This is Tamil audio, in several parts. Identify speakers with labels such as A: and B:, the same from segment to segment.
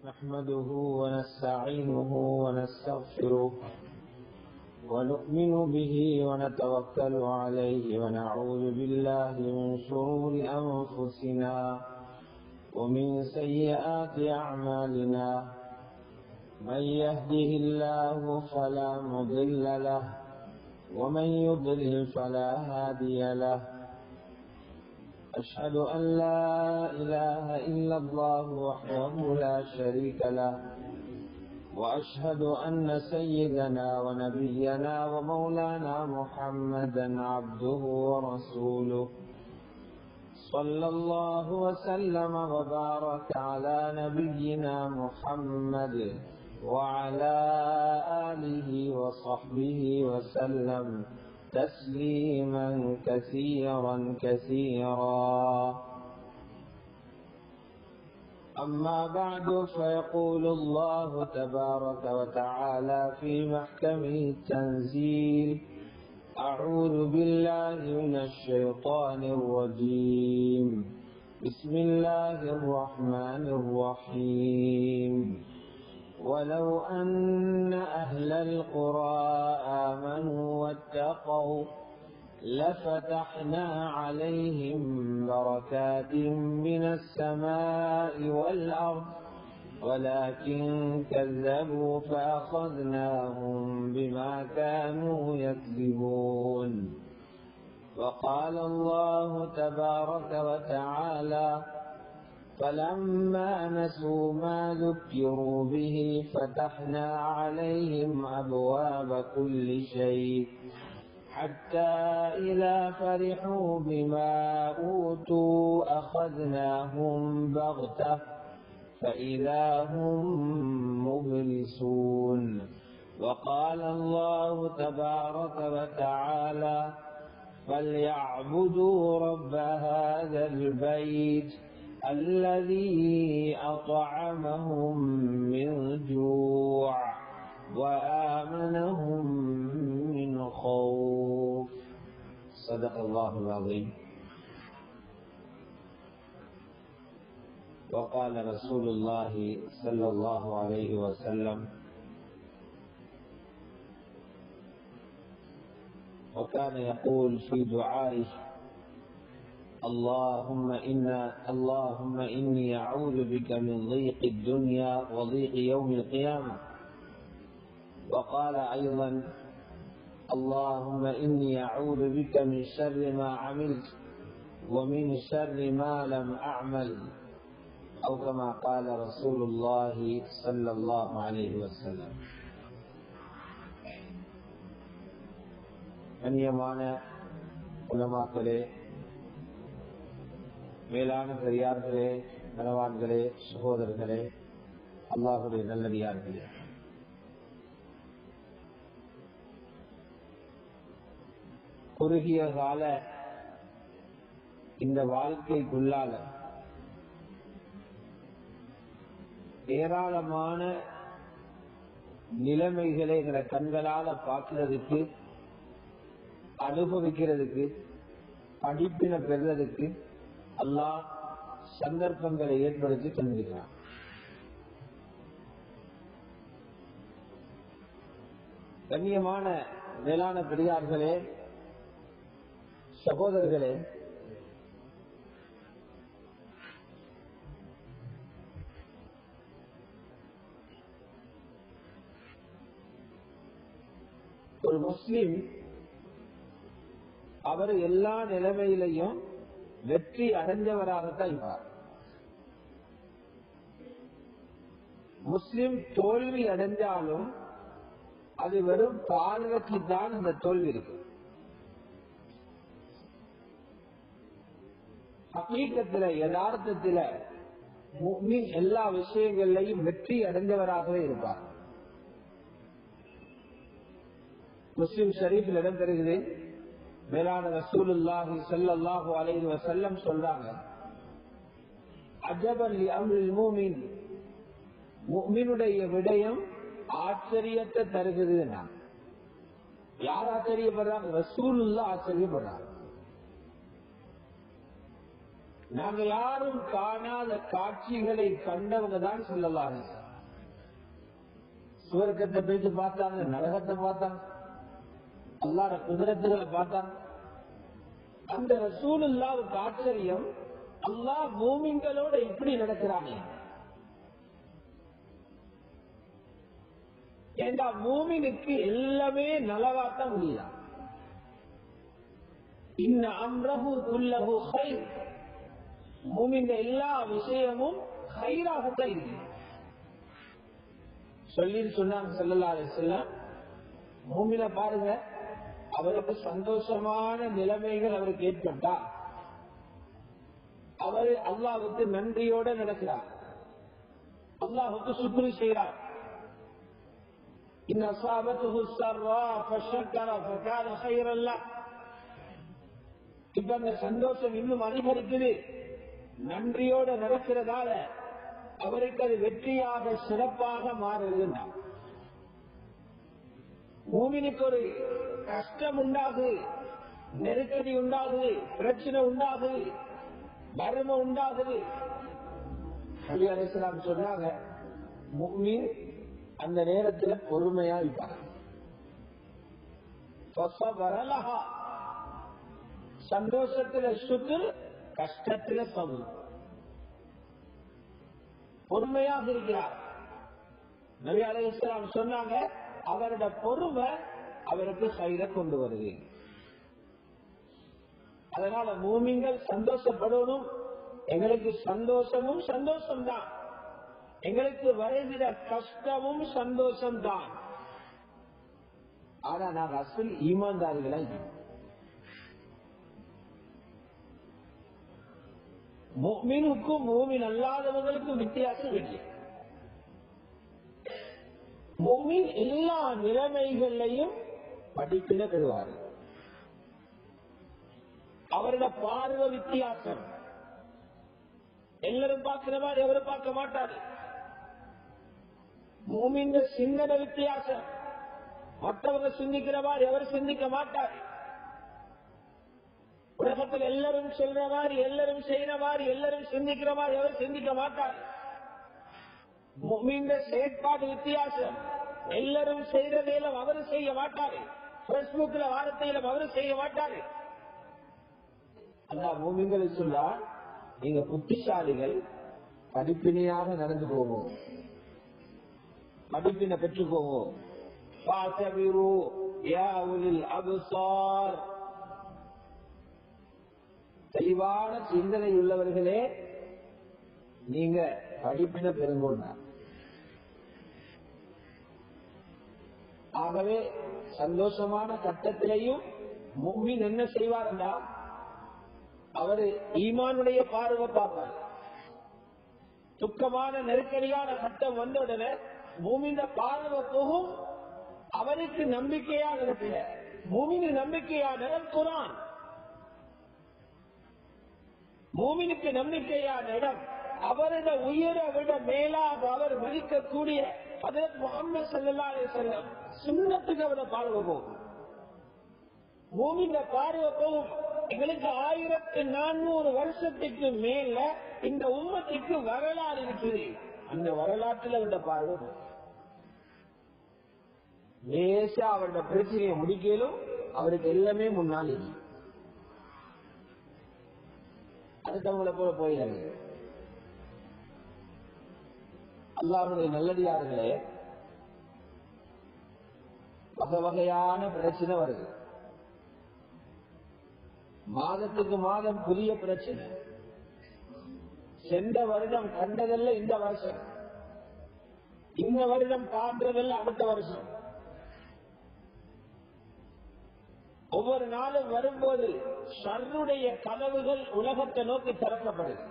A: نحمده ونستعينه ونستغفره ونؤمن به ونتوكل عليه ونعوذ بالله من شرور أنفسنا ومن سيئات أعمالنا من يهده الله فلا مضل له ومن يضلل فلا هادي له أشهد أن لا إله إلا الله وحده لا شريك له وأشهد أن سيدنا ونبينا ومولانا محمدا عبده ورسوله صلى الله وسلم وبارك على نبينا محمد وعلى آله وصحبه وسلم تسليما كثيرا كثيرا أما بعد فيقول الله تبارك وتعالى في محكمه التنزيل أعوذ بالله من الشيطان الرجيم بسم الله الرحمن الرحيم ولو أن أهل القرى آمنوا واتقوا لفتحنا عليهم بركات من السماء والأرض ولكن كذبوا فأخذناهم بما كانوا يكذبون وقال الله تبارك وتعالى فلما نسوا ما ذكروا به فتحنا عليهم أبواب كل شيء حتى إذا فرحوا بما أوتوا أخذناهم بغتة فإذا هم مبلسون وقال الله تبارك وتعالى فليعبدوا رب هذا البيت الذي أطعمهم من جوع وآمنهم من خوف صدق الله العظيم وقال رسول الله صلى الله عليه وسلم وكان يقول في دعائه اللهم إنا اللهم إني أعوذ بك من ضيق الدنيا وضيق يوم القيامة وقال أيضا اللهم إني أعوذ بك من شر ما عملت ومن شر ما لم أعمل أو كما قال رسول الله صلى الله عليه وسلم கண்ணியமான உலமாக்களே மேலான பெரியார்களே கனவான்களே சகோதரர்களே அல்லாஹுடைய நல்லடியார்களே குறுகிய கால இந்த வாழ்க்கைக்குள்ளால ஏராளமான நிலைமைகளை எங்களை கண்களால பார்க்கிறதுக்கு அனுபவிக்கிறதுக்கு படிப்பினை பெறுறதுக்கு அல்லாஹ் சந்தர்ப்பங்களை ஏற்படுத்தி தந்திருக்கிறான் கண்ணியமான மேலான பெரியார்களே சகோதரர்களே ஒரு முஸ்லிம் அவர் எல்லா நிலைமையிலையும் வெற்றி அடைஞ்சவராகத்தான் இருப்பார் முஸ்லிம் தோல்வி அடைஞ்சாலும் அது வெறும் பார்வைக்கு தான் அந்த தோல்வி இருக்கு ஹக்கீக்கத்துல யதார்த்தத்துல முக்மின் எல்லா விஷயங்களையும் வெற்றி அடைஞ்சவராகவே இருப்பார் முஸ்லிம் ஷரீஃபில் இடம் பெறுகிறது மேலான ரசூலுல்லாஹி ஸல்லல்லாஹு அலைஹி வஸல்லம் சொல்றாங்க அஜபன் லி அம்ரில் மூமின் முஃமினுடைய விடயம் ஆச்சரியத்தை தருகிறது யார் ஆச்சரியப்படுறாங்க ரசூலுல்லா ஆச்சரியப்படுறாங்க நாங்க யாரும் காணாத காட்சிகளை கண்டவங்க தான் சொல்லலாம் சுவர்க்கத்தை போயிட்டு பார்த்தாங்க நரகத்தை பார்த்தாங்க அல்லாட குதிரத்துகளை பார்த்தாங்க அந்த ரசூலுல்லாவுக்கு ஆச்சரியம் அல்லாஹ் பூமிங்களோட எப்படி நடக்கிறாங்க ஏண்டா மூமினுக்கு எல்லாமே நலவாத்தான் முடியலாம் இன்ன அம்ரஹு குல்லஹு ஹைர் மூமின் எல்லா விஷயமும் ஹைராகத்தான் இருக்கு சொல்லி சொன்னாங்க செல்லல்லா செல்லம் மூமின பாருங்க அவருக்கு சந்தோஷமான நிலைமைகள் அவருக்கு ஏற்பட்டா அவர் அல்லாவுக்கு நன்றியோட நடக்கிறார் அல்லாஹுக்கு சுக்ரி செய்கிறார் இன் அசாபத்துஹு ஸர்ரா ஃபஷக்கர ஃபகான கைரன் லஹ் இப்ப அந்த சந்தோஷம் இன்னும் அதிகரிக்குது நன்றியோட நடக்கிறதால அவருக்கு அது வெற்றியாக சிறப்பாக மாறுதுன்னா மூமினுக்கு ஒரு கஷ்டம் உண்டாகுது நெருக்கடி உண்டாகுது பிரச்சனை உண்டாகுது வறுமை உண்டாகுது நபி அலிஸ்லாம் சொன்னாங்க முக்மீன் அந்த நேரத்துல பொறுமையா இருப்பாங்க வரலஹா சந்தோஷத்துல சுக்குர் கஷ்டத்துல சபு பொறுமையாக இருக்கிறார் நபி அலிஸ்லாம் சொன்னாங்க அவரோட பொறுமை அவருக்கு சைர கொண்டு வருது அதனால மூமிங்கள் சந்தோஷப்படணும் எங்களுக்கு சந்தோஷமும் சந்தோஷம்தான் எங்களுக்கு வருகிற கஷ்டமும் சந்தோஷம்தான் ஆனா நாங்க அசல் ஈமான்தாரிகளா மீனுக்கும் மூமின் அல்லாதவர்களுக்கும் வித்தியாசம் இல்லை மூமின் எல்லா நிலைமைகளையும் படிப்பில பெறுவார் அவரோட பார்வை வித்தியாசம் எல்லாரும் பார்க்கிற மாதிரி எவரும் பார்க்க மாட்டாரு மூமின் சிந்தனை வித்தியாசம் மற்றவங்க சிந்திக்கிற மாதிரி எவரும் சிந்திக்க மாட்டார் உலகத்தில் எல்லாரும் சொல்ற மாதிரி எல்லாரும் செய்யற மாதிரி எல்லாரும் சிந்திக்கிற மாதிரி எவரும் சிந்திக்க மாட்டார் மீண்ட செயற்பாடு வித்தியாசம் எல்லாரும் செய்யறதையிலும் அவரு செய்ய மாட்டாரு பேஸ்புக்ல வாரத்தையிலும் அவரு செய்ய மாட்டாரு அல்லா மூமிங்களை சொல்லா நீங்க புத்திசாலிகள் படிப்பினையாக நடந்து போவோம் படிப்பினை பெற்றுக்கோவோம் தெளிவான சிந்தனை உள்ளவர்களே நீங்க படிப்பின பெருங்கொண்டா ஆகவே சந்தோஷமான கட்டத்திலையும் மும்மின் என்ன செய்வார்டா அவரு ஈமானுடைய பார்வை பார்ப்பார் துக்கமான நெருக்கடியான கட்டம் வந்த உடனே பூமியின் பார்வை போகும் அவருக்கு நம்பிக்கையான இடத்துல பூமிக்கு நம்பிக்கையான இடம் குரான் பூமிக்கு நம்பிக்கையான இடம் அவரது உயிரை விட மேலாக அவர் மதிக்கக்கூடிய அதற்கு முகமது சல்லா செல்லம் சுண்ணத்துக்கு அவரை பார்வை போகும் பூமியில பார்வை போகும் எங்களுக்கு ஆயிரத்தி நானூறு வருஷத்துக்கு மேல இந்த உண்மத்துக்கு வரலாறு இருக்குது அந்த வரலாற்றுல அவருடைய பார்வை போகும் லேசா அவரோட பிரச்சனையை முடிக்கலும் அவருக்கு எல்லாமே முன்னால் இருக்கு அடுத்தவங்களை போல போயிடாது அல்லாருடைய நல்லடியார்களே வகை வகையான பிரச்சனை வருது மாதத்துக்கு மாதம் புதிய பிரச்சனை சென்ற வருடம் கண்டதல்ல இந்த வருஷம் இந்த வருடம் காண்றதல்ல அடுத்த வருஷம் ஒவ்வொரு நாளும் வரும்போது ஷர்ருடைய கதவுகள் உலகத்தை நோக்கி திறக்கப்படுது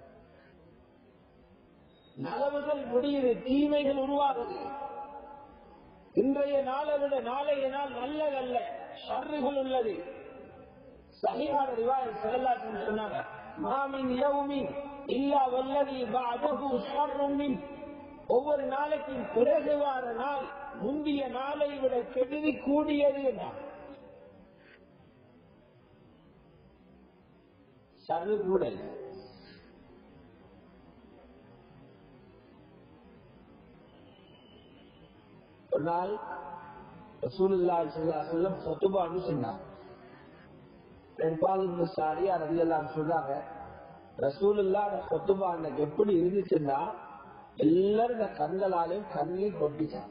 A: நலவுகள் முடியுது தீமைகள் உருவாகுது இன்றைய நாளை விட நாளைய நாள் நல்லதல்ல ஷர்ருகள் உள்ளது சகிவான ரிவாய் செல்லாசன் சொன்னாங்க மாமின் யவுமின் இல்லா வல்லதி பாதகு ஷர்ருமின் ஒவ்வொரு நாளைக்கும் பிறகு வார நாள் முந்தைய நாளை விட கெடுதி கூடியது என்றார் சர்வு கூட ஒரு நாள் ரசூலுல்லாஹி ஸல்லல்லாஹு அலைஹி வஸல்லம் ஃபத்வான்னு சொன்னாங்க ரெண்டாவது சாரியா ரவி எல்லாம் சொல்றாங்க ரசூலுல்லா ஃபத்வா அன்னைக்கு எப்படி இருந்துச்சுன்னா எல்லாரும் இந்த கண்களாலையும் கண்ணீர் கொட்டிச்சாங்க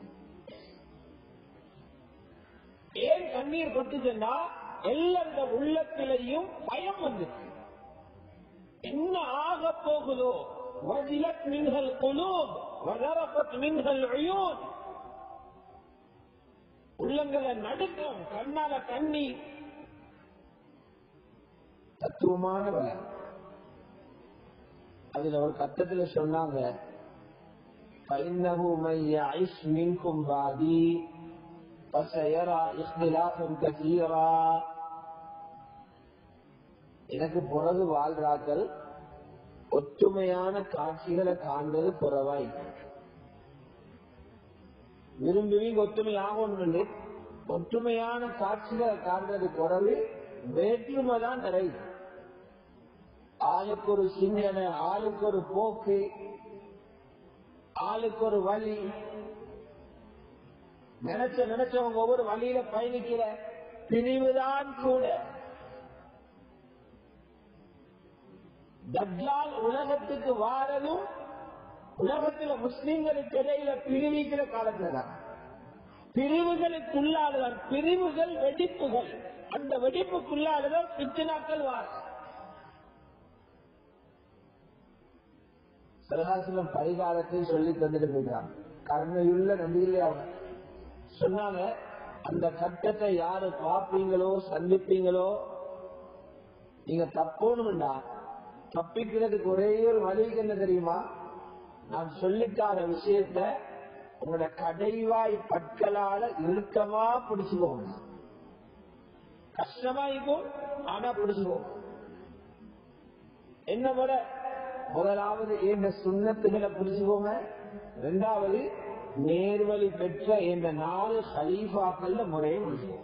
A: ஏன் கண்ணீர் கொட்டுச்சுன்னா எல்லாருடைய உள்ளத்திலையும் பயம் வந்துச்சு என்ன ஆக போகுதோ وزلت منها القلوب وذرفت منها العيون உள்ளங்களை நடுக்கம் கண்ணால கண்ணீர் தத்துவமான பலன் அதுல ஒரு கட்டத்துல சொன்னாங்க فإنه من يعش منكم بعدي فسيرى اختلافا كثيرا எனக்கு பிறகு வாழ்றாக்கள் ஒற்றுமையான காட்சிகளை காண்பது குறவாய் விரும்புவீங்க ஒற்றுமை ஆகணும் ஒற்றுமையான காட்சிகளை காண்பது குறவு வேற்றுமை தான் நிறைய ஆளுக்கு ஒரு சிந்தனை ஆளுக்கு ஒரு போக்கு ஆளுக்கு ஒரு வழி நினைச்ச நினைச்சவங்க ஒவ்வொரு வழியில பயணிக்கிற பிரிவுதான் கூட தஜ்ஜால் உலகத்துக்கு வாரதும் உலகத்துல முஸ்லிம்களுக்கு இடையில பிரிவிக்கிற காலத்துல தான் பிரிவுகளுக்குள்ளாடுதான் பிரிவுகள் வெடிப்புகள் அந்த வெடிப்புக்குள்ளாடுதான் பிச்சனாக்கள் வார சரகாசிலம் பரிகாரத்தை சொல்லி தந்துட்டு போயிட்டாங்க கருணையுள்ள நம்பியிலே அவங்க சொன்னாங்க அந்த கட்டத்தை யாரு பார்ப்பீங்களோ சந்திப்பீங்களோ நீங்க தப்போணும்டா தப்பிக்கிறதுக்கு ஒரே ஒரு வழிக்கு என்ன தெரியுமா நான் சொல்லிட்டார விஷயத்த உங்களோட கடைவாய் பற்களால இறுக்கமா பிடிச்சுக்கோங்க கஷ்டமா இருக்கும் ஆனா பிடிச்சுக்கோங்க என்ன விட முதலாவது இந்த சுண்ணத்துகளை பிடிச்சுக்கோங்க ரெண்டாவது நேர்வழி பெற்ற இந்த நாலு ஹலீஃபாக்கள் முறையை பிடிச்சுக்கோங்க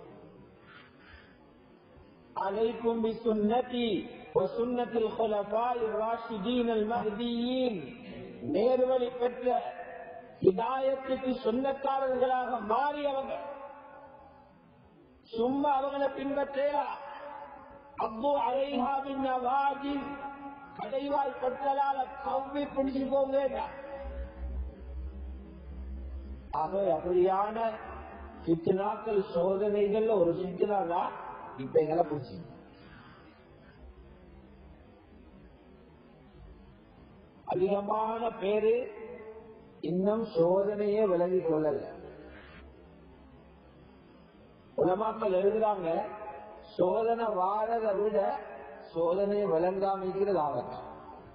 A: عليكم بسنتي وسنة الخلفاء الراشدين المهديين நேர்வழி பெற்ற இதாயத்துக்கு சொந்தக்காரர்களாக மாறியவங்க சும்மா அவங்களை பின்பற்றா அப்பு அலைஹாவின் வாஜி கடைவாய் பற்றலால கவ்வி பிடிச்சு போங்க ஆக அப்படியான சித்தனாக்கள் சோதனைகள்ல ஒரு சித்தனா இப்ப எங்களை பிடிச்சி அதிகமான பேரு இன்னும் சோதனையே விலகி கொள்ளல உலமாக்கள் எழுதுறாங்க சோதனை வாரதை விட சோதனையை விளங்காமிக்கிறது ஆகட்டும்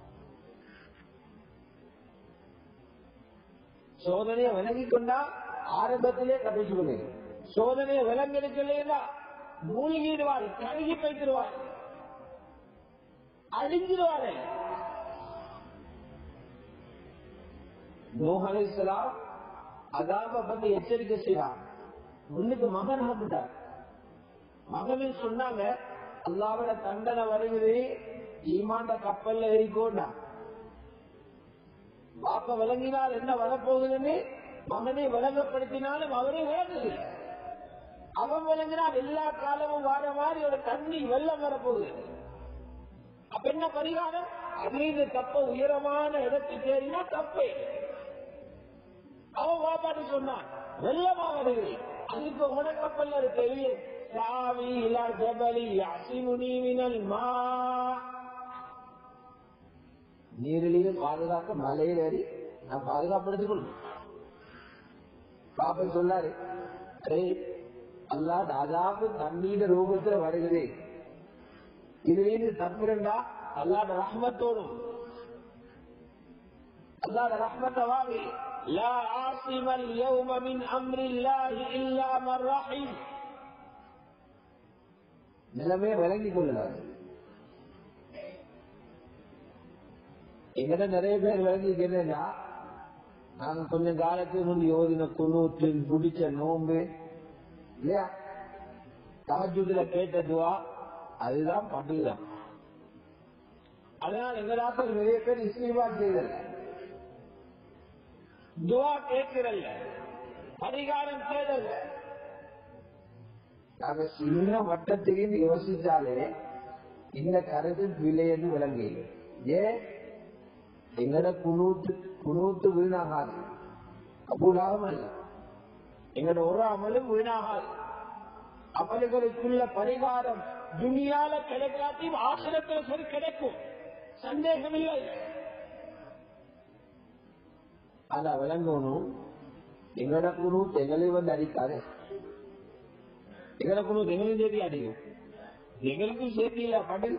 A: சோதனையை விலகி கொண்டா ஆரம்பத்திலே கடைசி கொள்ளுங்க சோதனையை விலங்கெடுக்கலையா மூழ்கிடுவார் கருகி போய்த்திருவார் அழிஞ்சிருவாரு நோஹலாம் அதாப பத்தி எச்சரிக்கை செய்யறான் முன்னுக்கு மகன் வந்துட்டார் மகன் சொன்னாங்க அல்லாவோட தண்டனை வருகிறது ஈமாண்ட கப்பல்ல ஏறிக்கோண்டா பாப்ப விளங்கினால் என்ன வரப்போகுதுன்னு மகனை விளங்கப்படுத்தினாலும் அவரே விளங்குது அவன் விளங்கினால் எல்லா காலமும் வார மாதிரி ஒரு தண்ணி வெள்ளம் வரப்போகுது அப்ப என்ன பரிகாரம் அதீத தப்ப உயரமான இடத்துக்கு ஏறினா தப்பே அவன் வாப்பாட்டு சொன்னான் வெள்ளமா வருது அதுக்கு உனக்கப்பல்ல இருக்கு சாவி இலா ஜபலி அசிமுனி மினல் மா நீரிலையும் பாதுகாக்க மலையில் ஏறி நான் பாதுகாப்படுத்திக் கொள்ளும் பாப்பன் சொன்னாரு அரே அல்லா ராஜாவுக்கு தண்ணீர ரூபத்துல வருகிறது இதுலேருந்து தப்புறண்டா அல்லாட ரஹ்மத்தோடும் அல்லாட ரஹ்மத்தை வாங்கி لا عاصم اليوم من امر الله الا من رحم நிலைமையை விளங்கி கொள்ளுறாரு எங்கிட்ட நிறைய பேர் விளங்கிக்கிறேன்னா நாங்க கொஞ்சம் காலத்துக்கு முந்தி ஓதின குன்னூற்றில் பிடிச்ச நோம்பு இல்லையா தகஜுதுல கேட்டதுவா அதுதான் பட்டுதான் அதனால எங்களாக்கள் நிறைய பேர் இஸ்லீமா செய்தல துவா கேட்கிறல்ல பரிகாரம் தேடல நாங்க சின்ன வட்டத்துக்கு யோசிச்சாலே இந்த கருத்து விலையன்னு விளங்கு ஏன் எங்கட குணூத்து குணூத்து வீணாகாது கபூலாகும் அல்ல எங்கட ஒரு அமலும் வீணாகாது அமல்களுக்குள்ள பரிகாரம் துணியால கிடைக்காத்தையும் ஆசிரத்தில் சரி கிடைக்கும் சந்தேகம் இல்லை அத விளங்கணும் எங்கட குழு எங்களை வந்து அடிக்காது எங்கட குழு எங்களையும் சேர்த்து அடிக்கும் எங்களுக்கும் சேர்த்து இல்ல பதில்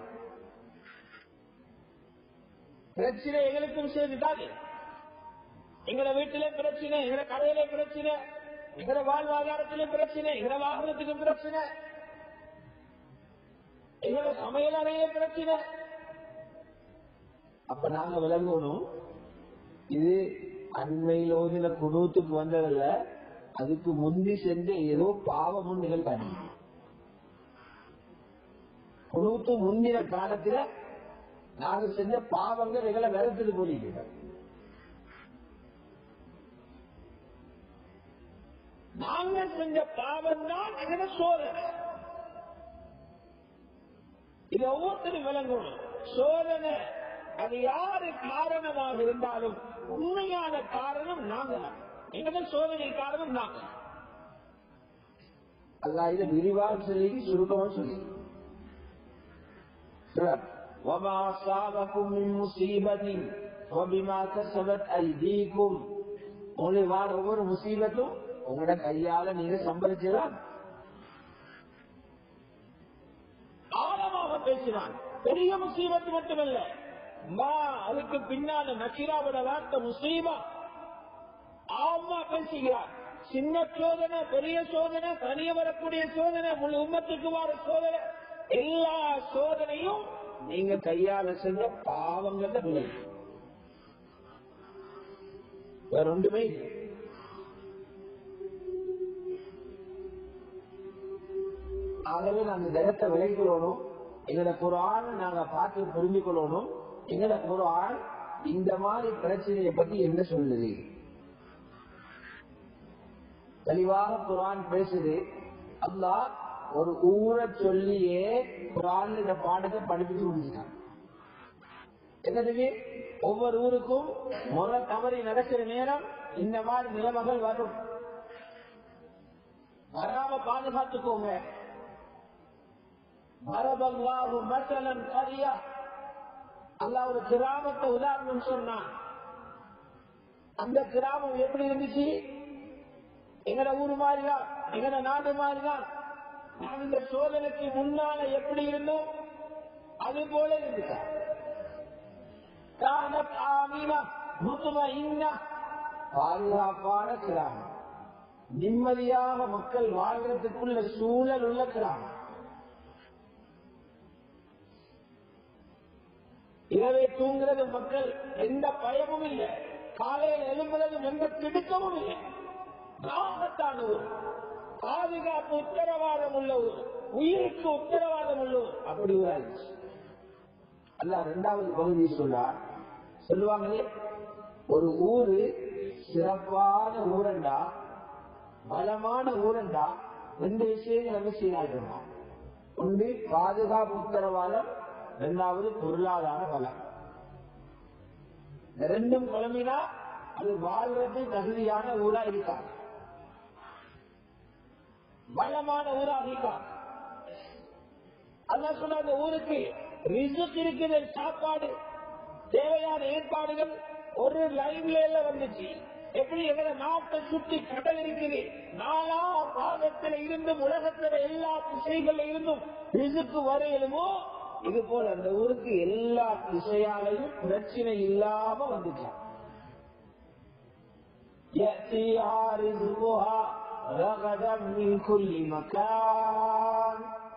A: பிரச்சனை எங்களுக்கும் சேர்த்துதானே எங்கட வீட்டில பிரச்சனை எங்கட கடையில பிரச்சனை எங்கட வாழ்வாதாரத்தில பிரச்சனை எங்கட வாகனத்துக்கு பிரச்சனை எங்கட சமையல் அறையில பிரச்சனை அப்ப நாங்க விளங்கணும் இது அண்மையில் ஓதின குணூத்துக்கு வந்ததில்ல அதுக்கு முந்தி சென்று ஏதோ பாவம் நிகழ்த்தாங்க குணூத்து முந்தின காலத்துல நாங்க செஞ்ச பாவங்கள் எங்களை விரத்துட்டு போனீங்க நாங்க செஞ்ச பாவம் தான் எங்களை சோதனை இது ஒவ்வொருத்தரும் விளங்கணும் சோதனை அது யாரு காரணமாக இருந்தாலும் உண்மையான காரணம் நாங்க எங்க சோதனை காரணம் நாங்க அல்லா இதை விரிவாக சொல்லி சுருக்கமா சொல்லி وما أصابكم من مصيبة وبما كسبت أيديكم உங்களை வார ஒவ்வொரு முசீபத்தும் உங்களோட கையால நீங்க சம்பளிச்சுதான் ஆழமாக பேசினான் பெரிய முசீபத்து மட்டுமல்ல மா அதுக்கு பின்னால நக்கீராவோட வார்த்தை முஸ்லீமா ஆமா பேசுகிறார் சின்ன சோதனை பெரிய சோதனை தனிய வரக்கூடிய சோதனை முழு உம்மத்துக்கு வர சோதனை எல்லா சோதனையும் நீங்க கையால செஞ்ச பாவங்கள்ல விளையும் வேற ஒன்றுமே இல்லை. ஆகவே நாங்க இந்த இடத்தை விளைக்கொள்ளணும் எங்களோட குரான் நாங்க பார்த்து புரிஞ்சு கொள்ளணும் எங்களோட குரான் இந்த மாதிரி பிரச்சனையை பத்தி என்ன சொல்லுது தெளிவாக குரான் பேசுது அல்லாஹ் ஒரு ஊரை சொல்லியே குரான் இந்த பாடத்தை படிப்பிச்சு முடிச்சுட்டான் என்னது ஒவ்வொரு ஊருக்கும் முறை தவறி நடக்கிற நேரம் இந்த மாதிரி நிலைமைகள் வரும் வராம பாதுகாத்துக்கோங்க மரபல்லாஹு மசலன் கரியா அல்லாஹ் ஒரு கிராமத்தை உதாரணம் சொன்னான் அந்த கிராமம் எப்படி இருந்துச்சு எங்கட ஊரு மாதிரிதான் எங்கட நாடு மாதிரிதான் நான் இந்த சோதனைக்கு முன்னால எப்படி இருந்தோம் அது போல இருந்துச்சா கானத் ஆமினா முத்துமஇன்னா பாதுகாப்பான கிராமம் நிம்மதியாக மக்கள் வாழ்றதுக்குள்ள சூழல் உள்ள கிராமம் இரவே தூங்குறது மக்கள் எந்த பயமும் இல்லை காலையில் எழும்புறதும் எந்த திடுக்கமும் இல்லை கிராமத்தான ஊர் பாதுகாப்பு உத்தரவாதம் உள்ள ஊர் உயிருக்கு உத்தரவாதம் உள்ள ஊர் அப்படி ஒரு ஆயிடுச்சு அல்ல இரண்டாவது பகுதி சொன்னார் சொல்லுவாங்களே ஒரு ஊரு சிறப்பான ஊரண்டா பலமான ஊரண்டா ரெண்டு விஷயங்கள் என்ன செய்யலாம் ஒன்று பாதுகாப்பு உத்தரவாதம் இரண்டாவது பொருளாதார பலம் இந்த ரெண்டும் குழம்பினா அது வாழ்றது தகுதியான ஊரா இருக்காது பலமான ஊராக இருக்காது அதான் சொன்ன அந்த ஊருக்கு ரிசுக் இருக்குது சாப்பாடு தேவையான ஏற்பாடுகள் ஒரு லைன்ல வந்துச்சு எப்படி எங்களை நாட்டை சுற்றி கடல் இருக்குது நாலா பாகத்துல இருந்தும் உலகத்துல எல்லா திசைகள்ல இருந்தும் ரிசுக்கு வரையிலுமோ இது போல அந்த ஊருக்கு எல்லா திசையாலையும் பிரச்சனை இல்லாம வந்துச்சான் يأتيها رزقها رغدا من كل مكان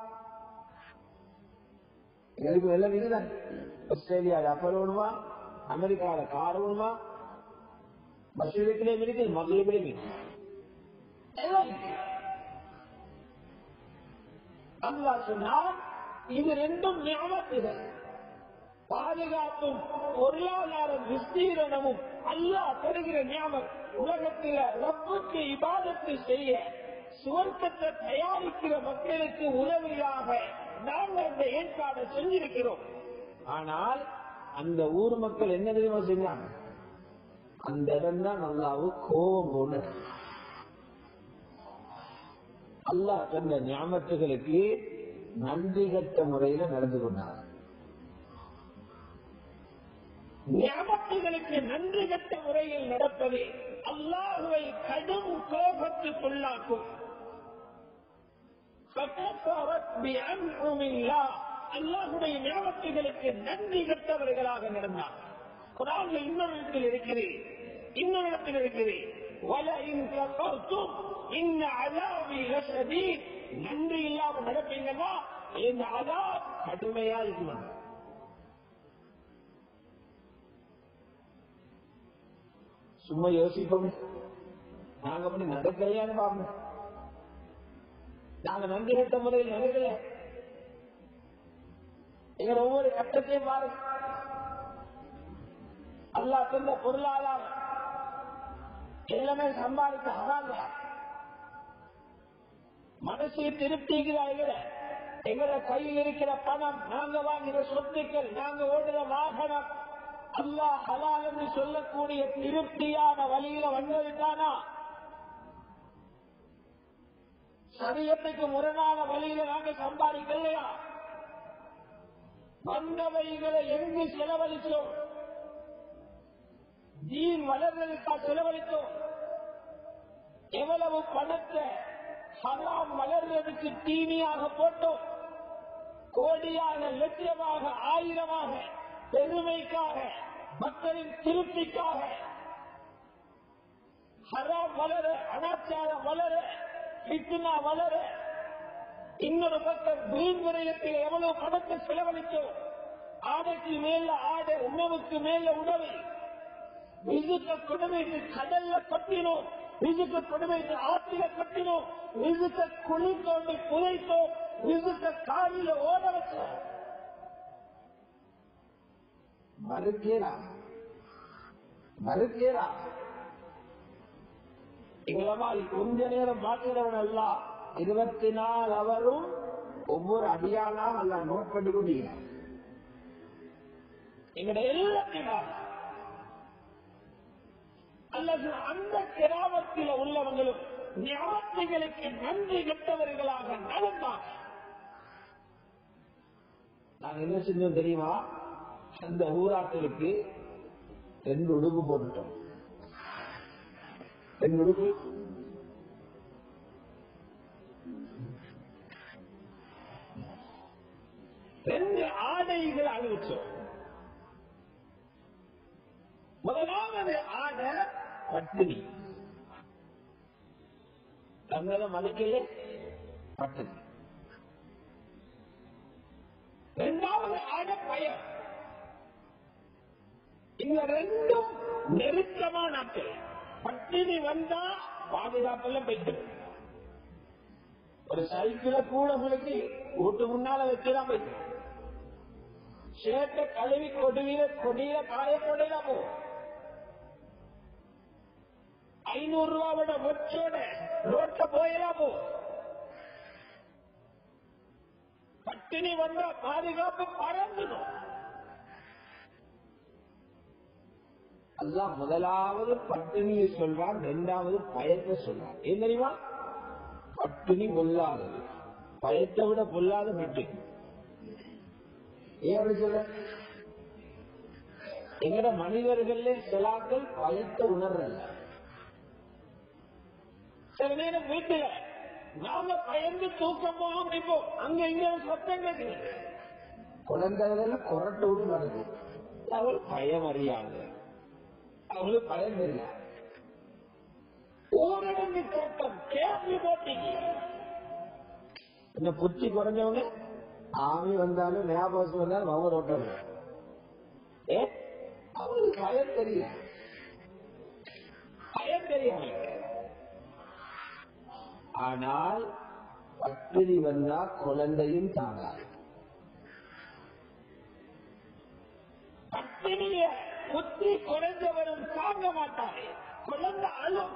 A: எங்களுக்கு எல்லாம் இதுதான் ஆஸ்திரேலியால அப்பல் வேணுமா அமெரிக்கால கார் வேணுமா மசூதிக்கிலே இருக்கு மகளிர்களே இருக்கு எல்லாம் இருக்கு. அல்லாஹ் சொன்னார் இது ரெண்டும் ஞாபகத்துகள் பாதுகாப்பும் பொருளாதார விஸ்தீரணமும் அல்லாஹ் தருகிற ஞாபகம் உலகத்தில் ரப்புக்கு இபாதத்து செய்ய சுவர்க்கத்தை தயாரிக்கிற மக்களுக்கு உதவியாக நாங்கள் அந்த ஏற்பாடை செஞ்சிருக்கிறோம் ஆனால் அந்த ஊர் மக்கள் என்ன தெரியுமா செஞ்சாங்க அந்த இடம் தான் நல்லாவு கோபம் போன அல்லாஹ் தந்த ஞாபகத்துகளுக்கு நன்றி கட்ட முறையில நடந்து கொண்டார் ஞாபகங்களுக்கு நன்றி கட்ட முறையில் நடப்பது அல்லாஹுவை கடும் கோபத்துக்குள்ளாக்கும் அல்லாஹுடைய ஞாபகங்களுக்கு நன்றி கட்டவர்களாக நடந்தார் குரான்ல இன்னொரு இடத்தில் இருக்கிறது இன்னொரு இடத்தில் இருக்கிறது நன்றி இல்லாம நடப்பீங்கன்னா இந்த அதா கடுமையா இருக்கணும் சும்மா யோசிப்போம் நாங்க அப்படி நடக்கலையான்னு பாப்போம் நாங்க நன்றி கட்ட முறையில் நடக்கல எங்க ஒவ்வொரு கட்டத்தையும் பாருங்க அல்லா தந்த பொருளாதாரம் எல்லாமே சம்பாதிக்க அதாங்க மனசு திருப்திக்கிறார்கள் எங்களோட கையில் இருக்கிற பணம் நாங்க வாங்குற சொத்துக்கள் நாங்க ஓடுற வாகனம் அல்லா ஹலால் என்று சொல்லக்கூடிய திருப்தியான வழியில வந்ததுதானா சரியத்துக்கு முரணான வழியில நாங்க சம்பாதிக்கலையா வந்தவைகளை எங்கு செலவழித்தோம் தீன் வளர்றதுக்கா செலவழித்தோம் எவ்வளவு பணத்தை ஹராம் வளர்றதுக்கு தீனியாக போட்டோம் கோடியாக லட்சியமாக ஆயிரமாக பெருமைக்காக மக்களின் திருப்திக்காக ஹராம் வளர அனாச்சாரம் வளர பித்னா வளர இன்னொரு பக்கம் வீண் விரயத்தில் எவ்வளவு பணத்தை செலவழித்தோம் ஆடைக்கு மேல ஆடை உணவுக்கு மேல உணவு விசுக்க கொடுமைக்கு கடல்ல கட்டினோம் விசுக்க கொடுமைக்கு ஆற்றில கட்டினோம் விசுக்க குழி தோண்டி புதைத்தோம் விசுக்க காலில ஓட வச்சோம் மறுக்கேரா மறுக்கேரா எங்களை மாதிரி கொஞ்ச நேரம் பார்க்கிறவன் அல்ல இருபத்தி நாலு அவரும் ஒவ்வொரு அடியானா அல்ல நோட் பண்ணி கொண்டீங்க எங்களுடைய எல்லாத்தையும் அல்லது அந்த கிராமத்தில் உள்ளவங்களும் ஞாபகங்களுக்கு நன்றி கட்டவர்களாக நடந்தார் நாங்க என்ன செஞ்சோம் தெரியுமா அந்த ஊராட்களுக்கு ரெண்டு உடுப்பு போட்டுட்டோம் ரெண்டு உடுப்பு ரெண்டு ஆடைகள் அணிவிச்சோம் முதலாவது ஆடை பட்டினி தங்களை மதிக்கல பட்டினி இரண்டாவது ஆடை பயம் இந்த ரெண்டும் நெருக்கமான நாட்கள் பட்டினி வந்தா பாதுகாப்பெல்லாம் போயிட்டு ஒரு சைக்கிள கூட உங்களுக்கு வீட்டு முன்னால வச்சுதான் போயிட்டு சேட்டை கழுவி கொடியில கொடியில காய கொடையில போ ஐநூறு ரூபாவோட ஒற்றோட ரோட்ட போயலாம் போ பட்டினி வந்தா பாதுகாப்பு பறந்துடும் அல்லாஹ் முதலாவது பட்டினியை சொல்றான் இரண்டாவது பயத்தை சொல்றான் ஏன் தெரியுமா பட்டினி பொல்லாதது பயத்தை விட பொல்லாத பட்டினி ஏன் அப்படி சொல்ல எங்கட மனிதர்கள்ல சிலாக்கள் பயத்தை உணர்றல சில நேரம் வீட்டுல நாம பயந்து தூக்கம் போக முடிப்போம் அங்க இங்க ஒரு சத்தம் கேட்குது குழந்தைகள் குரட்டு விட்டு நடக்குது அவள் பயம் அறியாது அவங்களுக்கு பயம் தெரியல ஊரடங்கு சட்டம் கேள்வி போட்டீங்க இந்த புத்தி குறைஞ்சவங்க ஆமி வந்தாலும் ஞாபகம் வந்தாலும் அவங்க ரோட்டம் ஏ அவங்களுக்கு பயம் தெரியும் பயம் தெரியும் ஆனால் பட்டினி வந்தா குழந்தையும் தாங்காது பசி குறைந்தவரும் தாங்க மாட்டாரே குழந்தை அழும்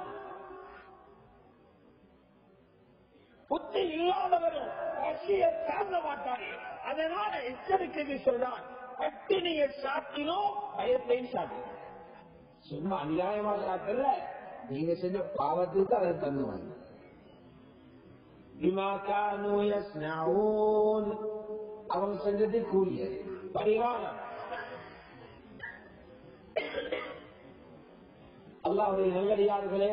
A: புத்தி இல்லாதவரும் பசியை தாங்க மாட்டாரே அதனால எச்சரிக்கை சொல்றான் பட்டினியை சாத்தினோம் பயத்தையும் சாத்தினோம் சும்மா அநியாயமா சாத்தல நீங்க செஞ்ச பாவத்துக்கு அதை தந்துவாங்க அவங்க செஞ்சது கூலிய பரிகாரம் அல்லாவுடைய நல்லடியார்களே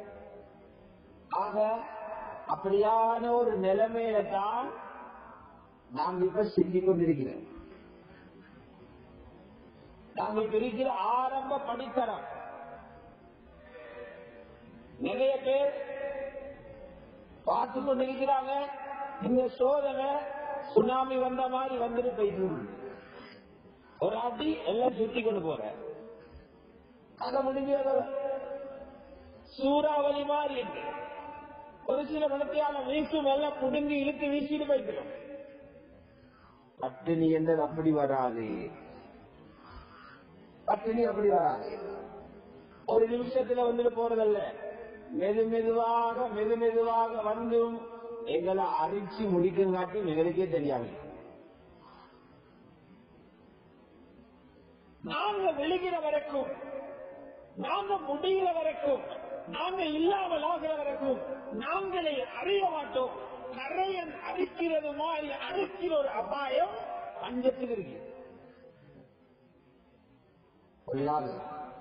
A: ஆக அப்படியான ஒரு நிலைமையில தான் நாம் இப்ப சிந்திக் கொண்டிருக்கிறோம் நாங்கள் பிரிக்கிற ஆரம்ப படித்தரம் நிறைய பேர் பார்த்து கொண்டிருக்கிறாங்க இந்த சோதனை சுனாமி வந்த மாதிரி வந்துட்டு போயிட்டு இருக்கு. ஒரு அடி எல்லாம் சுத்தி கொண்டு போற அத முடிஞ்சத சூறாவளி மாதிரி இருக்கு ஒரு சில மனத்தையால வீசும் எல்லாம் புடுங்கி இழுத்து வீசிட்டு போயிட்டு பட்டினி என்றது அப்படி வராது பட்டினி அப்படி வராது ஒரு நிமிஷத்துல வந்துட்டு போறதல்ல மெது மெதுவாக மெது மெதுவாக வந்தும் எங்களை அரிச்சு முடிக்குங்காட்டி எங்களுக்கே தெரியாது நாங்க விழுகிற வரைக்கும் நாங்க முடிகிற வரைக்கும் நாங்க இல்லாமல் ஆகிற வரைக்கும் நாங்களே அறிய மாட்டோம் கரையன் அடிக்கிறது மாதிரி அடிக்கிற ஒரு அபாயம் பஞ்சத்தில் இருக்கு கொள்ளாது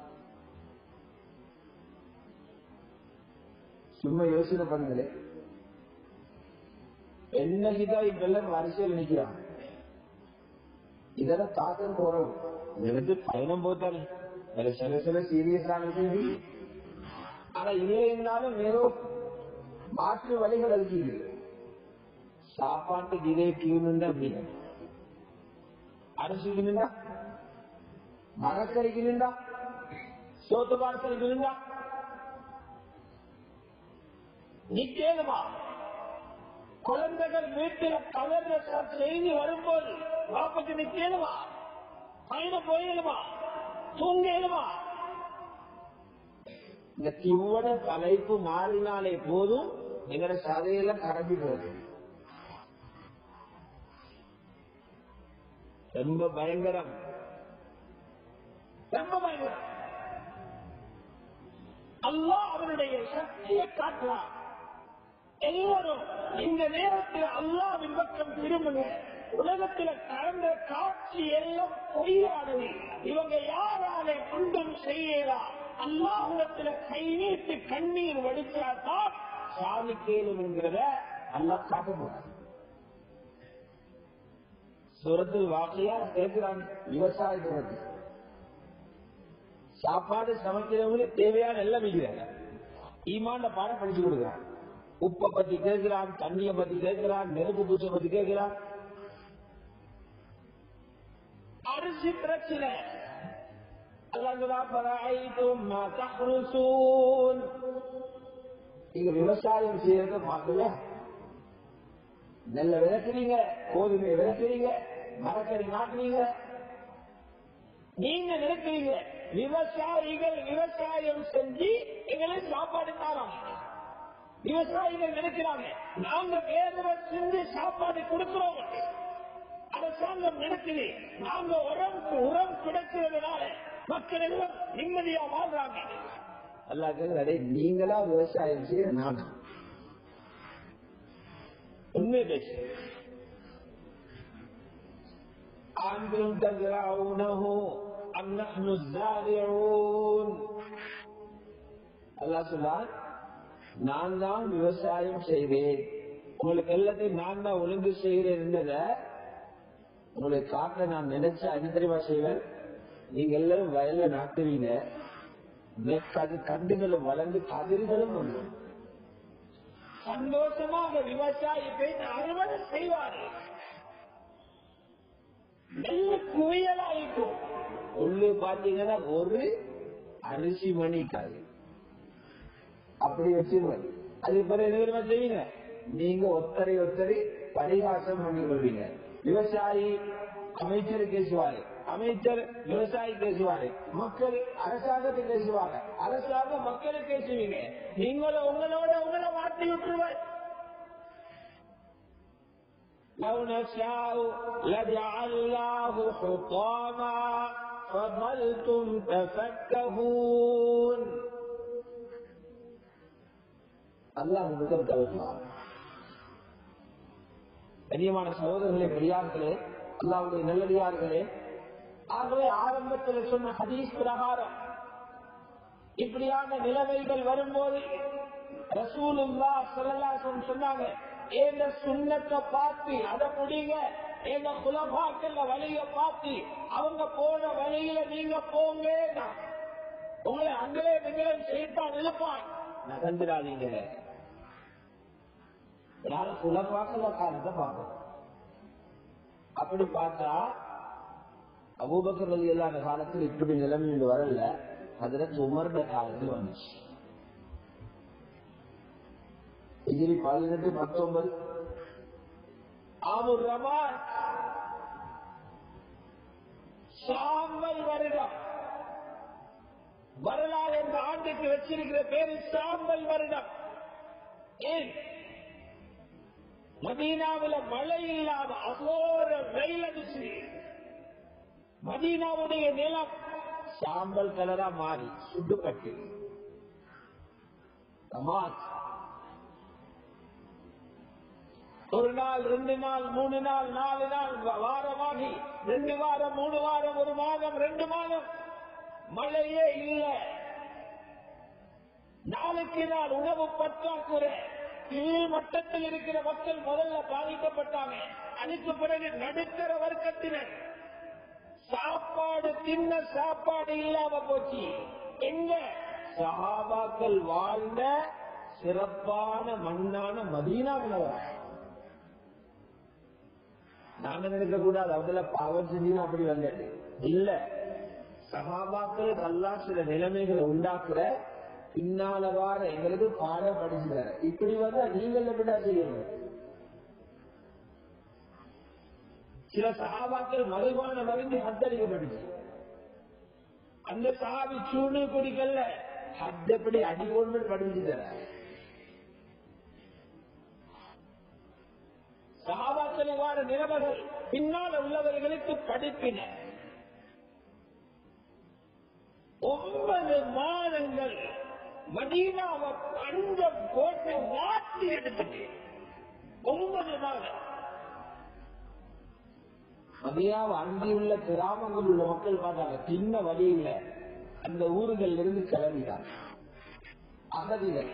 A: சும்மா யோசனை பண்ணுங்களே என்னைக்குதான் இப்பெல்லாம் வரிசையில் நிக்கிறான் இதெல்லாம் தாக்கம் குறவு எனக்கு பயணம் போத்தானே எனக்கு சில சில சீரியஸான விஷயம் ஆனா இல்லை இருந்தாலும் வெறும் மாற்று வழிகள் இருக்குது சாப்பாட்டுக்கு இதே கியூன்னு அப்படின்னு அரிசிக்கு நின்றா மரக்கறிக்கு நின்றா சோத்து பார்சலுக்கு நின்றா நிச்சயமா குழந்தைகள் வீட்டில் கலர்ற செய்தி வரும்போது பாப்பக்கு நிச்சயமா பயணம் போயிடுமா தூங்கிடுமா இந்த கிவ்வட தலைப்பு மாறினாலே போதும் எங்கட சதையில கரம்பி போகுது ரொம்ப பயங்கரம் ரொம்ப பயங்கரம் அல்லாஹ் அவருடைய சக்தியை காட்டுறான் எல்லாரும் இந்த நேரத்தில் அல்லாவின் பக்கம் திரும்புங்க உலகத்தில் கடந்த காட்சி எல்லாம் பொய்யானது இவங்க யாராலே ஒன்றும் செய்யலாம் அல்லாஹுடத்துல கை நீட்டு கண்ணீர் வடிச்சாதான் சாமி கேளும் என்கிறத அல்லாஹ் காட்ட போறாங்க சுரத்தில் வாக்கையா கேட்கிறாங்க விவசாயத்தை பத்தி சாப்பாடு சமைக்கிறவங்களுக்கு தேவையான எல்லாம் வைக்கிறாங்க ஈமாண்ட பாடம் படிச்சு கொடுக்குறாங்க உப்பை பத்தி கேட்கிறான் தண்ணியை பத்தி கேட்கிறான் நெருப்பு பூச்சை பத்தி கேட்கிறான் அரிசி பிரச்சனை நீங்க விவசாயம் செய்யறத பார்க்கல நெல்ல விளக்குறீங்க கோதுமை விளக்குறீங்க மரக்கறி நாட்டுறீங்க நீங்க நினைக்கிறீங்க விவசாயிகள் விவசாயம் செஞ்சு எங்களுக்கு சாப்பாடு தாராங்க விவசாயிகள் நினைக்கிறாங்க நாங்க வேதனை செஞ்சு சாப்பாடு கொடுக்கிறோம் அரசாங்கம் நினைக்குது நாங்க உரம் உரம் கிடைக்கிறதுனால மக்கள் எல்லாம் நிம்மதியா வாழ்றாங்க அல்லாத நீங்களா விவசாயம் செய்ய நான் உண்மை பேசு أنتم تزرعونه أم نحن الزارعون الله سبحانه நான் தான் விவசாயம் செய்வேன் உங்களுக்கு எல்லாத்தையும் நான் தான் ஒழுங்கு செய்கிறேன் என்றத உங்களுக்கு காட்ட நான் நினைச்ச அது தெரியுமா செய்வேன் நீங்க எல்லாரும் வயல்ல நாட்டுவீங்க அது கண்டுகளும் வளர்ந்து கதிர்களும் வரும் சந்தோஷமாக விவசாயத்தை அறுவடை செய்வாரு நெல்லு குவியலாயிருக்கும் உள்ளு பாத்தீங்கன்னா ஒரு அரிசி மணிக்காது அப்படி வச்சிருவாரு அது பிறகு என்ன தெரியுமா செய்வீங்க நீங்க ஒத்தரை ஒத்தரை பரிகாசம் பண்ணி கொள்வீங்க விவசாயி அமைச்சர் பேசுவாரு அமைச்சர் விவசாயி பேசுவாரு மக்கள் அரசாங்கத்துக்கு பேசுவாங்க அரசாங்கம் மக்களுக்கு பேசுவீங்க நீங்களும் உங்களோட உங்களை மாற்றி விட்டுருவார் لو نشاء لجعلناه حطاما فظلتم تفكهون அல்லாஹ் முதல் தவிர்ப்பார் கண்ணியமான சகோதரர்களே பெரியார்களே அல்லாவுடைய நல்லடியார்களே ஆகவே ஆரம்பத்தில் சொன்ன ஹதீஸ் பிரகாரம் இப்படியான நிலைமைகள் வரும்போது ரசூலுல்லா சொல்லலாசன் சொன்னாங்க ஏந்த சுண்ணத்தை பார்த்து அதை முடிங்க எங்க குலபாக்கல்ல வழிய பார்த்து அவங்க போன வழியில நீங்க போங்க உங்களை அங்களே நீங்களும் செய்தான் இழுப்பான் நகர்ந்துடாதீங்க யாரும் குலபாக்கல காலத்தை பார்க்கணும் அப்படி பார்த்தா அபூபக்கர் ரலி இல்லாத காலத்தில் இப்படி நிலைமை வரல அதுல உமர்ந்த காலத்தில் வந்துச்சு இதில் பதினெட்டு பத்தொன்பது ஆமுர் ரமான் சாம்பல் வருடம் வரலாறு என்ற ஆண்டுக்கு வச்சிருக்கிற பேரு சாம்பல் வருடம் ஏன் மதீனாவில் மழை இல்லாம அகோர வெயில் அடிச்சு மதீனாவுடைய நிலம் சாம்பல் கலரா மாறி சுட்டுப்பட்டு தமாஸ் ஒரு நாள் ரெண்டு நாள் மூணு நாள் நாலு நாள் வாரமாகி ரெண்டு வாரம் மூணு வாரம் ஒரு மாதம் ரெண்டு மாதம் மழையே இல்லை நாளுக்கு நாள் உணவு பற்றாக்குறை கீழ் மட்டத்தில் இருக்கிற மக்கள் முதல்ல பாதிக்கப்பட்டாங்க அதுக்கு பிறகு நடுத்தர வர்க்கத்தினர் சாப்பாடு தின்ன சாப்பாடு இல்லாம போச்சு எங்க சஹாபாக்கள் வாழ்ந்த சிறப்பான மண்ணான மதீனாவில் நாங்க நினைக்க கூடாது அவங்கள பாவம் செஞ்சு அப்படி வந்தது இல்ல சகாபாக்களுக்கு அல்லா சில நிலைமைகளை உண்டாக்குற பின்னால வார எங்களுக்கு பாடம் படிச்சு தர இப்படி வந்தா நீங்கள் எப்படிடா செய்யணும் சில சகாபாக்கள் மதுபான மருந்து ஹத்தடிக்கப்பட்டுச்சு அந்த சகாபி சூடு குடிக்கல ஹத்தப்படி அடிக்கொண்டு படிச்சு தர சகாபாக்கள் வார நிலைமைகள் பின்னால் உள்ளவர்களுக்கு படிப்பின ஒன்பது மாதங்கள் மதீனாவை பஞ்சம் போட்டு மாற்றி எடுத்துட்டு ஒன்பது மாதம் மதியாவை அங்கியுள்ள கிராமங்கள் உள்ள மக்கள் பார்த்தாங்க சின்ன வழியில அந்த ஊர்கள் இருந்து கிளம்பிட்டாங்க அகதிகள்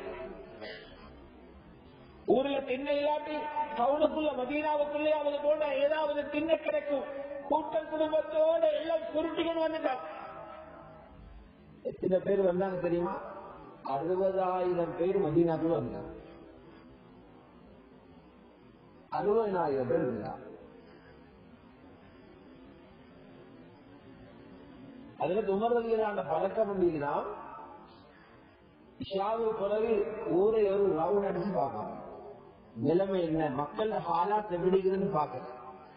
A: ஊர்ல திண்ணை இல்லாட்டி டவுனுக்குள்ள மதீனாவுக்குள்ளே அவங்க போல ஏதாவது திண்ணை கிடைக்கும் கூட்டம் குடும்பத்தோட எல்லாம் சுருட்டிகள் வந்துட்டாங்க எத்தனை பேர் வந்தாங்க தெரியுமா அறுபதாயிரம் பேர் மதீனாக்குள்ள வந்தாங்க அறுபதாயிரம் பேர் இருந்தாங்க அதுல துமர்வதியான பழக்கம் அப்படின்னா இஷாவு பிறகு ஊரை ஒரு ரவுண்ட் அடிச்சு பார்ப்பாங்க நிலைமை என்ன மக்கள் ஹாலாத் எப்படி இருக்குதுன்னு பார்க்கல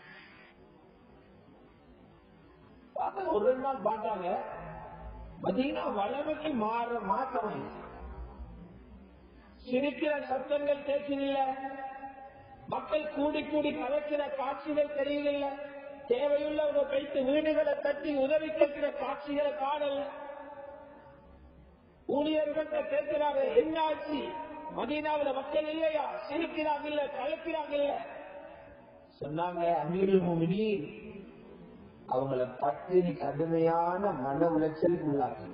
A: பார்த்தா ஒரு ரெண்டு நாள் பார்த்தாங்க மதீனா வளமைக்கு மாற மாற்றம் சிரிக்கிற சத்தங்கள் கேட்கல மக்கள் கூடி கூடி கலக்கிற காட்சிகள் தெரியல தேவையுள்ளவங்க வைத்து வீடுகளை தட்டி உதவி கேட்கிற காட்சிகளை காணல ஊழியர்கள் கேட்கிறாங்க என்ன ஆச்சு மதீனாவில மக்கள் இல்லையா சிரிக்கிறாங்க இல்ல கலக்கிறாங்க இல்ல சொன்னாங்க அமீருல் முமினீன் அவங்கள பட்டினி கடுமையான மன உளைச்சலுக்கு உள்ளாக்குங்க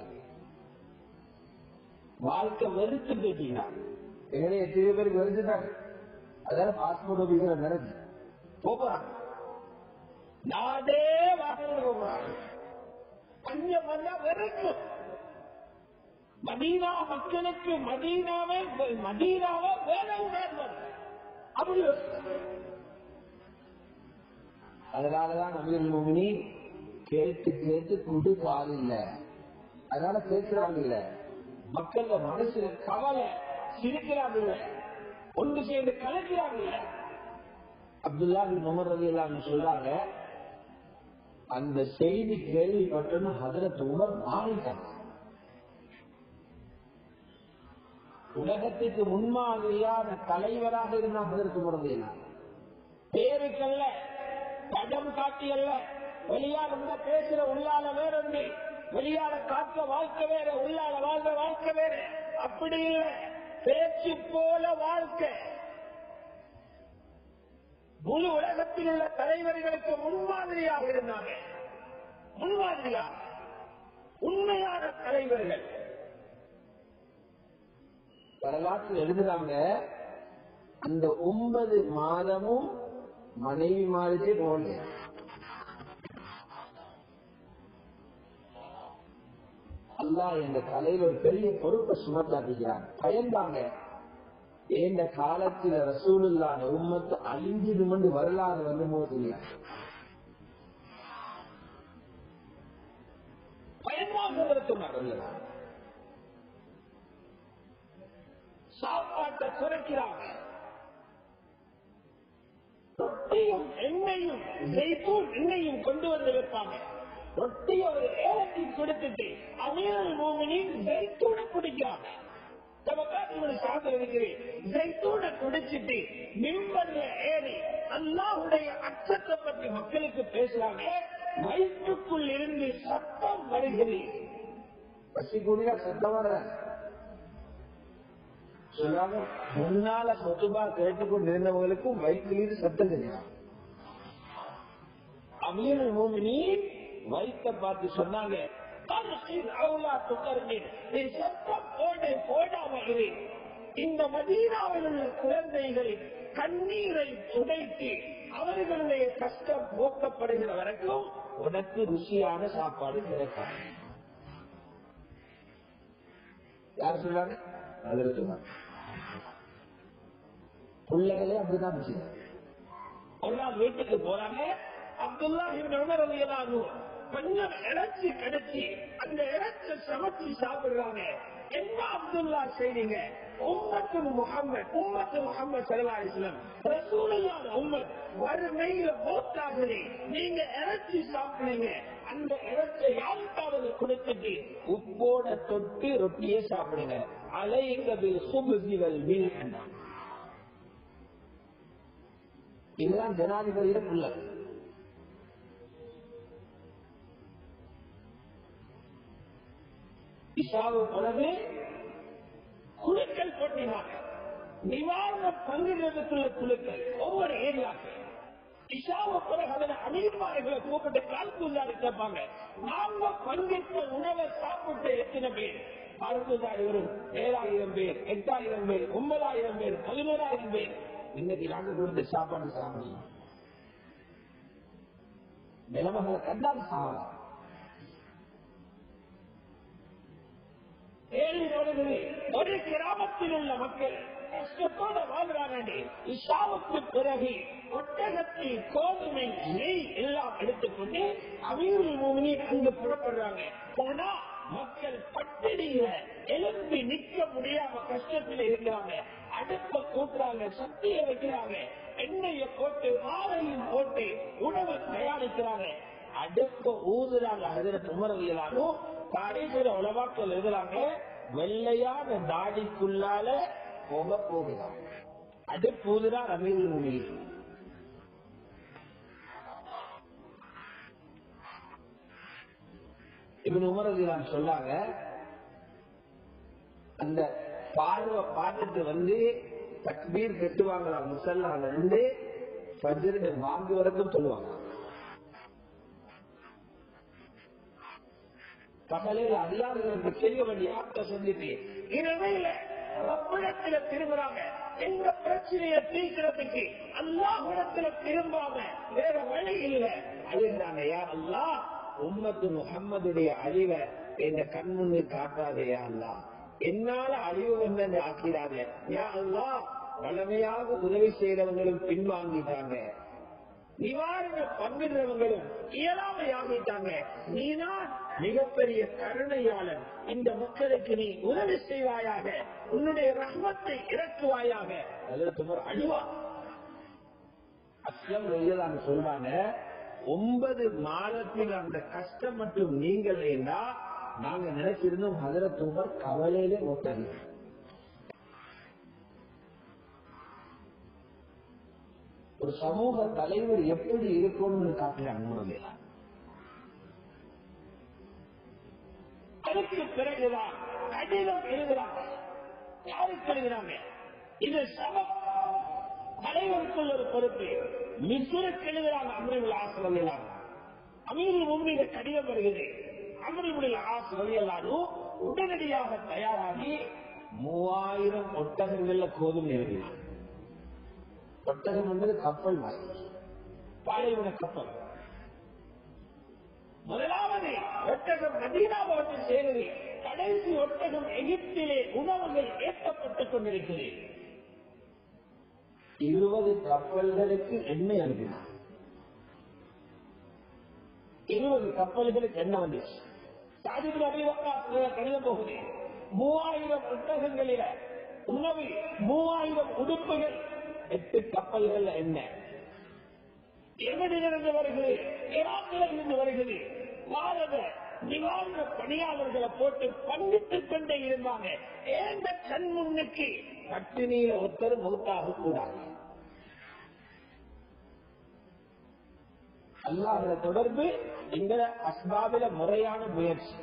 A: வாழ்க்கை வெறுத்து போயிட்டீங்கன்னா எங்களை எத்தனை பேருக்கு வெறுத்துட்டாங்க அதால பாஸ்போர்ட் ஆபீஸ்ல நடந்து போறாங்க நாடே வாசல் போறாங்க பஞ்சம் வந்தா வெறுக்கும் மதீனா மக்களுக்கு மதீனாவை மதீனாவை வேற உணர்வு அப்படி அதனாலதான் நவீன மோமினி கேட்டு கேட்டு குடு பால் இல்ல அதனால கேட்கிறாங்க இல்ல மக்கள் மனசுல கவலை சிரிக்கிறாங்க இல்ல ஒன்று சேர்ந்து கலக்கிறாங்க இல்ல அப்துல்லா உமர் ரவி எல்லாம் சொல்றாங்க அந்த செய்தி கேள்விப்பட்டோன்னு ஹதரத் உமர் மாறிட்டாங்க உலகத்துக்கு முன்மாதிரியான தலைவராக இருந்த ஹதரத் உமர் பேருக்கல்ல படம் காட்டியல்ல வெளியால இருந்த பேசுற உள்ளால வேற ஒன்று வெளியால காக்க வாழ்க்கை வேற உள்ளால வாழ்ற வாழ்க்கை வேற அப்படி இல்லை பேச்சு போல வாழ்க்கை முழு உலகத்தில் உள்ள தலைவர்களுக்கு முன்மாதிரியாக இருந்தாங்க முன்மாதிரியாக உண்மையான தலைவர்கள் வரலாற்றில் எழுதுறாங்க அந்த ஒன்பது மாதமும் மனைவி மாதிரி போல அல்லா என்ற தலைவர் ஒரு பெரிய பொறுப்பை சுமத்தாட்டிக்கிறாங்க பயந்தாங்க இந்த காலத்துல ரசூலுல்லான உம்மத்து அழிஞ்சிடுமென்று வரலாறு வந்து போது சாப்பாட்டை குறைக்கிறாங்க ரொட்டியும் எண்ணெயும் ஜெய்தூன் எண்ணெயும் கொண்டு வந்து வைப்பாங்க ரொட்டியை ஒரு ஏலத்தை கொடுத்துட்டு அமீரல் மூமினின் ஜெய்தூனை குடிக்கிறாங்க குடிச்சிட்டு மிம்பர்ல ஏறி அல்லாவுடைய அச்சத்தை பற்றி மக்களுக்கு பேசுறாங்க வயிற்றுக்குள் இருந்து சத்தம் வருகிறது பசி கூடிய சத்தம் வர சொல்லாம முன்னால சொத்துபா கேட்டுக்கொண்டு இருந்தவங்களுக்கும் வயிற்றிலிருந்து சத்தம் தெரியும் அமீர் மோமினி வயிற்ற பார்த்து சொன்னாங்க இந்த மதீனாவில் உள்ள குழந்தைகள் கண்ணீரை துடைத்து அவர்களுடைய கஷ்டம் போக்கப்படுகிற வரைக்கும் உனக்கு ருசியான சாப்பாடு கிடைக்காது யார் சொல்றாங்க அதில் சொன்னாங்க பிள்ளைகளே அப்படிதான் ஒரு நாள் வீட்டுக்கு போறாங்க அப்துல்லா இவங்க கொஞ்சம் இறைச்சி கிடைச்சி அந்த இறைச்சி சமைச்சு சாப்பிடுறாங்க என்ன அப்துல்லா செய்றீங்க உம்மத்து முகமது உம்மத்து முகமது சல்லாஸ்லம் ரசூலுல்லாஹ் உம்மத் வறுமையில போட்டாங்களே நீங்க இறைச்சி சாப்பிடுறீங்க அந்த இறைச்சை யாருக்காவது கொடுத்துட்டு உப்போட தொட்டு ரொட்டியே சாப்பிடுங்க அலைங்கபில் சுபுசிவல் வீல் இதுதான் ஜனாதிபதியிடம் உள்ளது இஷாவு பிறகு குழுக்கள் போட்டினாங்க நிவாரண பங்குகளுக்குள்ள குழுக்கள் ஒவ்வொரு ஏரியாக்கள் இஷாவு பிறகு அதில் அமீர்மார்களை கூப்பிட்டு கால்குள்ளாரி கேட்பாங்க நாங்க பங்கேற்ற உணவை சாப்பிட்டு எத்தனை பேர் அறுபதாயிரம் வரும் ஏழாயிரம் பேர் எட்டாயிரம் பேர் ஒன்பதாயிரம் பேர் பதினோராயிரம் பேர் இன்னைக்கு நாங்க கொடுத்து சாப்பாடு சாப்பிடலாம் நிலைமைகளை கண்டால் சாப்பிடலாம் ஏழு வருகிறது ஒரு கிராமத்தில் உள்ள மக்கள் கஷ்டத்தோட வாழ்றாங்க இஷாவுக்கு பிறகு ஒட்டகத்தை கோதுமை நெய் எல்லாம் எடுத்துக்கொண்டு அமீர் மூமினி அங்கு புறப்படுறாங்க போனா மக்கள் பட்டினியில எழுப்பி நிக்க முடியாம கஷ்டத்தில் இருக்கிறாங்க அடுப்ப கூட்டுறாங்க சக்தியை வைக்கிறாங்க எண்ணெய போட்டு மாவையும் போட்டு உணவை தயாரிக்கிறாங்க அடுப்ப ஊதுறாங்க அதுல துமரவியலாலும் கடைசியில உலவாக்கள் எழுதுறாங்க வெள்ளையான தாடிக்குள்ளால புக போகுதான் அடுப்பு ஊதுறா ரமீல் மொழி இவன் உமரதிதான் சொன்னாங்க அந்த பார்வை பார்த்துட்டு வந்து தக்பீர் கட்டுவாங்களா முசல்லால இருந்து பஜ்ரு வாங்கு வரைக்கும் சொல்லுவாங்க பகலில் அல்லாதவர்களுக்கு செய்ய வேண்டிய ஆட்ட சொல்லிட்டு இரவையில ரப்பிடத்துல திரும்புறாங்க எங்க பிரச்சனையை தீர்க்கிறதுக்கு அல்லாஹிடத்துல திரும்பாம வேற வழி இல்லை அழுகிறாங்க யார் அல்லா உம்மத்து முகம்மதுடைய அழிவை எங்க கண் முன்னு காட்டாதே அல்லா என்னால அழிவு வந்து ஆக்கிறாங்க யா அல்லா வளமையாக உதவி செய்யறவங்களும் பின்வாங்கிட்டாங்க நிவாரண பங்கிடுறவங்களும் இயலாமை ஆகிட்டாங்க நீதான் மிகப்பெரிய கருணையாளன் இந்த மக்களுக்கு நீ உதவி செய்வாயாக உன்னுடைய ரஹ்மத்தை இறக்குவாயாக அதற்கு அழுவா அஸ்லம் சொல்றாங்க ஒன்பது மாதத்தில் அந்த கஷ்டம் மற்றும் நீங்களேன்னா நாங்க நினைச்சிருந்தோம் ஹதரத் உமர் கவலையிலே ஒட்டாங்க ஒரு சமூக தலைவர் எப்படி இருக்கும்னு காட்டுறாங்க உணர்வு அதுக்கு பிறகுதான் கடிதம் எழுதுறாங்க யாருக்கு எழுதுறாங்க இது சமம் தலைவருக்குள் ஒரு பொறுப்பு மிசுருக்கு எழுதுறாங்க அமரில் ஆசிரியர் அமீரில் உண்மையில கடிதம் வருகிறது அமரில் ஆசிரியர் உடனடியாக தயாராகி மூவாயிரம் ஒட்டகங்கள்ல கோதுமை எழுதினார் ஒட்டகம் என்பது கப்பல் மாதிரி பாலைவன கப்பல் முதலாவது ஒட்டகம் மதீனாவை வந்து சேருது கடைசி ஒட்டகம் எகிப்திலே உணவுகள் ஏற்றப்பட்டுக் கொண்டிருக்கிறது இருபது கப்பல்களுக்கு எண்ணெய் அனுப்பினார் இருபது கப்பல்களுக்கு எண்ணெய் வந்துச்சு சாதிபின் அபிவக்கா கடிதம் போகுது மூவாயிரம் ஒட்டகங்களில உணவு மூவாயிரம் உடுப்புகள் எட்டு கப்பல்கள் என்ன எவனிலிருந்து வருகிறது ஈராக்கிலிருந்து வருகிறது பாரத நிவாரண பணியாளர்களை போட்டு பங்கிட்டுக் கொண்டே இருந்தாங்க ஏந்த கண் முன்னுக்கு பட்டினியில் ஒருத்தர் மூத்தாக கூடாது அல்லாத தொடர்பு எங்கள அஸ்பாபில முறையான முயற்சி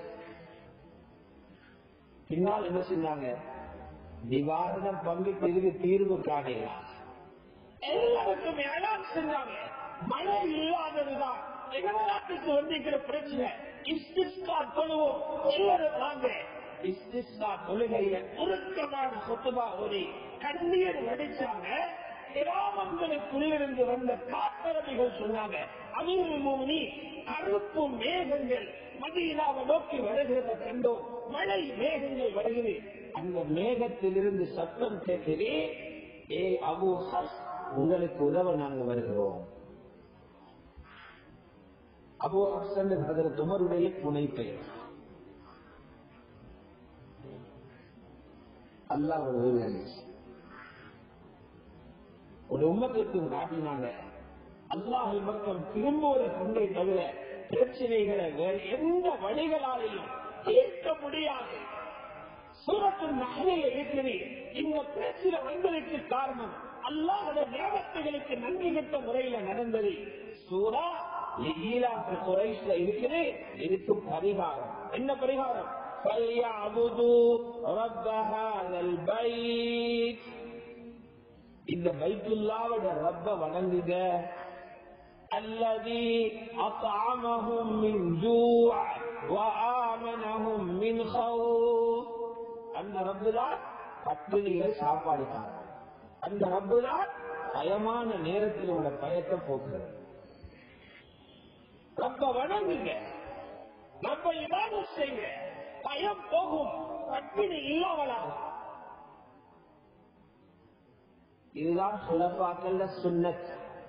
A: பின்னால் என்ன செஞ்சாங்க நிவாரணம் பங்குக்கு இதுக்கு தீர்வு காணலாம் எல்லாருக்கும் ஏழாம் செஞ்சாங்க மழை இல்லாததுதான் எங்க நாட்டுக்கு வந்திருக்கிற பிரச்சனை இஸ்திஸ்கா தொழுவோம் எல்லாரும் வாங்க இஸ்திஸ்கா தொழுகையில உருக்கமான சொத்துமா ஓடி கண்ணீர் வடிச்சாங்க கிராமங்களுக்குள்ளிருந்து வந்த காப்பரவிகள் சொன்னாங்க அமீர் மூமி கருப்பு மேகங்கள் மதியினாவை நோக்கி வருகிறத கண்டோம் மழை மேகங்கள் வருகிறது அந்த மேகத்திலிருந்து சத்தம் கேட்கிறே ஏ அபு ஹஸ் உங்களுக்கு உதவ நாங்க வருகிறோம் அபு ஹசன் அதில் துமருடைய புனை பெயர் அல்லாஹ் ஒரு உம்மத்திற்கு காட்டினாங்க அல்லாஹ் பக்கம் திரும்புவதை கொண்டே தவிர பிரச்சனைகளை வேறு எந்த வழிகளாலையும் தீர்க்க முடியாது சூரத்தின் நகையில் இருக்கிறது இந்த பிரச்சனை வந்ததற்கு காரணம் அல்லாத தேவத்தைகளுக்கு நன்றி கட்ட முறையில நடந்தது சூரா ஈராக்கு குறைஸ்ல இருக்குது இதுக்கு பரிகாரம் என்ன பரிகாரம் فَلْيَعْبُدُوا رَبَّ هَذَا الْبَيْتِ இந்த பைத்துல்லாவோட ரப்ப வணங்குக الذي أطعمهم من جوع وآمنهم من خوف அந்த ரப்பு தான் பத்திரிகை சாப்பாடு அந்த ரப்பு தான் பயமான நேரத்தில் உள்ள பயத்தை போக்குறது ரப்ப வணங்குங்க ரப்ப இவாதம் செய்யுங்க பயம் போகும் பட்டினி இல்லாமலாகும் இதுதான் சுலபாக்கல்ல சுண்ணத்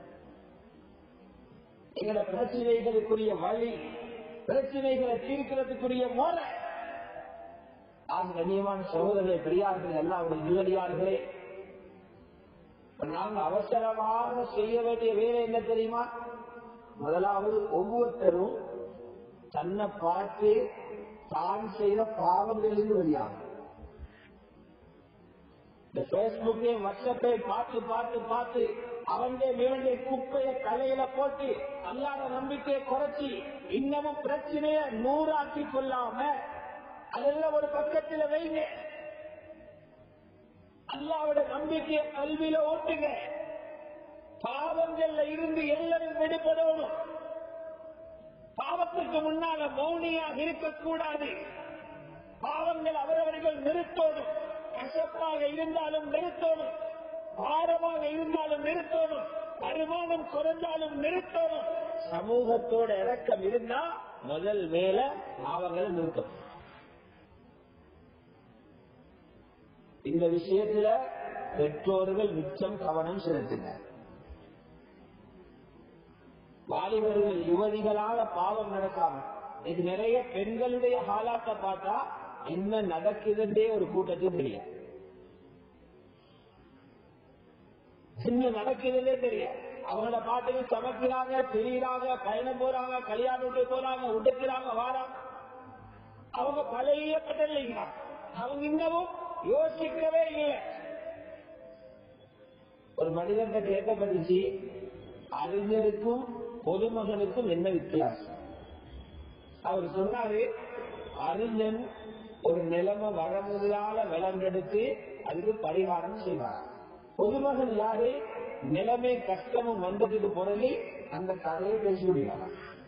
A: எங்களோட பிரச்சனைகளுக்குரிய வழி பிரச்சனைகளை தீர்க்கிறதுக்குரிய முறை ஆக கண்ணியமான சகோதரர்களை பெரியார்கள் எல்லாம் ஜுவலியார்களே நாங்க அவசரமாக செய்ய வேண்டிய வேலை என்ன தெரியுமா முதலாவது ஒவ்வொருத்தரும் தன்னை பார்த்து தான் செய்த பாவங்களிலிருந்து வெளியாகும் இந்த பேஸ்புக்கையும் வாட்ஸ்அப்பையும் பார்த்து பார்த்து பார்த்து அவங்க இவங்க குப்பைய கலையில போட்டு அல்லாத நம்பிக்கையை குறைச்சி இன்னமும் பிரச்சனைய நூறாக்கி கொள்ளாம அதெல்லாம் ஒரு பக்கத்துல வைங்க அல்லாவோட நம்பிக்கையை கல்வியில ஓட்டுங்க பாவங்கள்ல இருந்து எல்லாரும் விடுபடணும் பாவத்துக்கு முன்னால மௌனியாக இருக்கக்கூடாது பாவங்கள் அவரவர்கள் நிறுத்தோடும் கசப்பாக இருந்தாலும் நிறுத்தோடும் பாரமாக இருந்தாலும் நிறுத்தோடும் வருமானம் குறைந்தாலும் நிறுத்தோடும் சமூகத்தோட இறக்கம் இருந்தா முதல் வேலை பாவங்களை நிறுத்தும் இந்த விஷயத்துல பெற்றோர்கள் மிச்சம் கவனம் செலுத்துங்க வாலிபர்கள் யுவதிகளால பாவம் நடக்காம இது நிறைய பெண்களுடைய ஹாலாத்தை பார்த்தா என்ன நடக்குதுன்றே ஒரு கூட்டத்துக்கு தெரியும் என்ன நடக்குதுன்னே தெரியும் அவங்கள பாட்டுக்கு சமைக்கிறாங்க திரியிறாங்க பயணம் போறாங்க கல்யாணம் விட்டு போறாங்க உடுக்கிறாங்க வாராங்க அவங்க பழைய பட்டலைங்க அவங்க இன்னமும் யோசிக்கவே இல்லை ஒரு மனிதன் கேட்கப்பட்டுச்சு அறிஞருக்கும் பொதுமகனுக்கும் என்ன வித்தியாசம் அவர் சொன்னாரு அறிஞன் ஒரு நிலைமை வரமுறையால விலங்கெடுத்து அதுக்கு பரிகாரம் செய்வார் பொதுமகன் யாரு நிலைமை கஷ்டமும் வந்ததுக்கு பிறகு அந்த கதையை பேசி முடியாது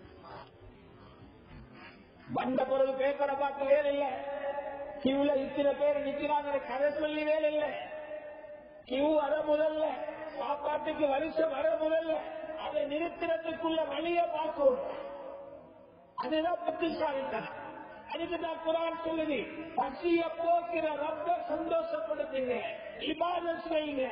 A: வந்த பிறகு பேப்பரை பார்க்க வேலை இல்ல கியூல இத்தனை பேர் நிக்கிறாங்க கதை சொல்லி வேலை இல்ல கியூ வர முதல்ல சாப்பாட்டுக்கு வருஷம் வர முதல்ல அதை நிறுத்துறதுக்குள்ள வழிய பார்க்கும் அதுதான் புத்திசாலித்தனம் அதுக்கு தான் குரான் சொல்லுது பசிய போக்கிற ரொம்ப சந்தோஷப்படுத்துங்க இபாதம் செய்யுங்க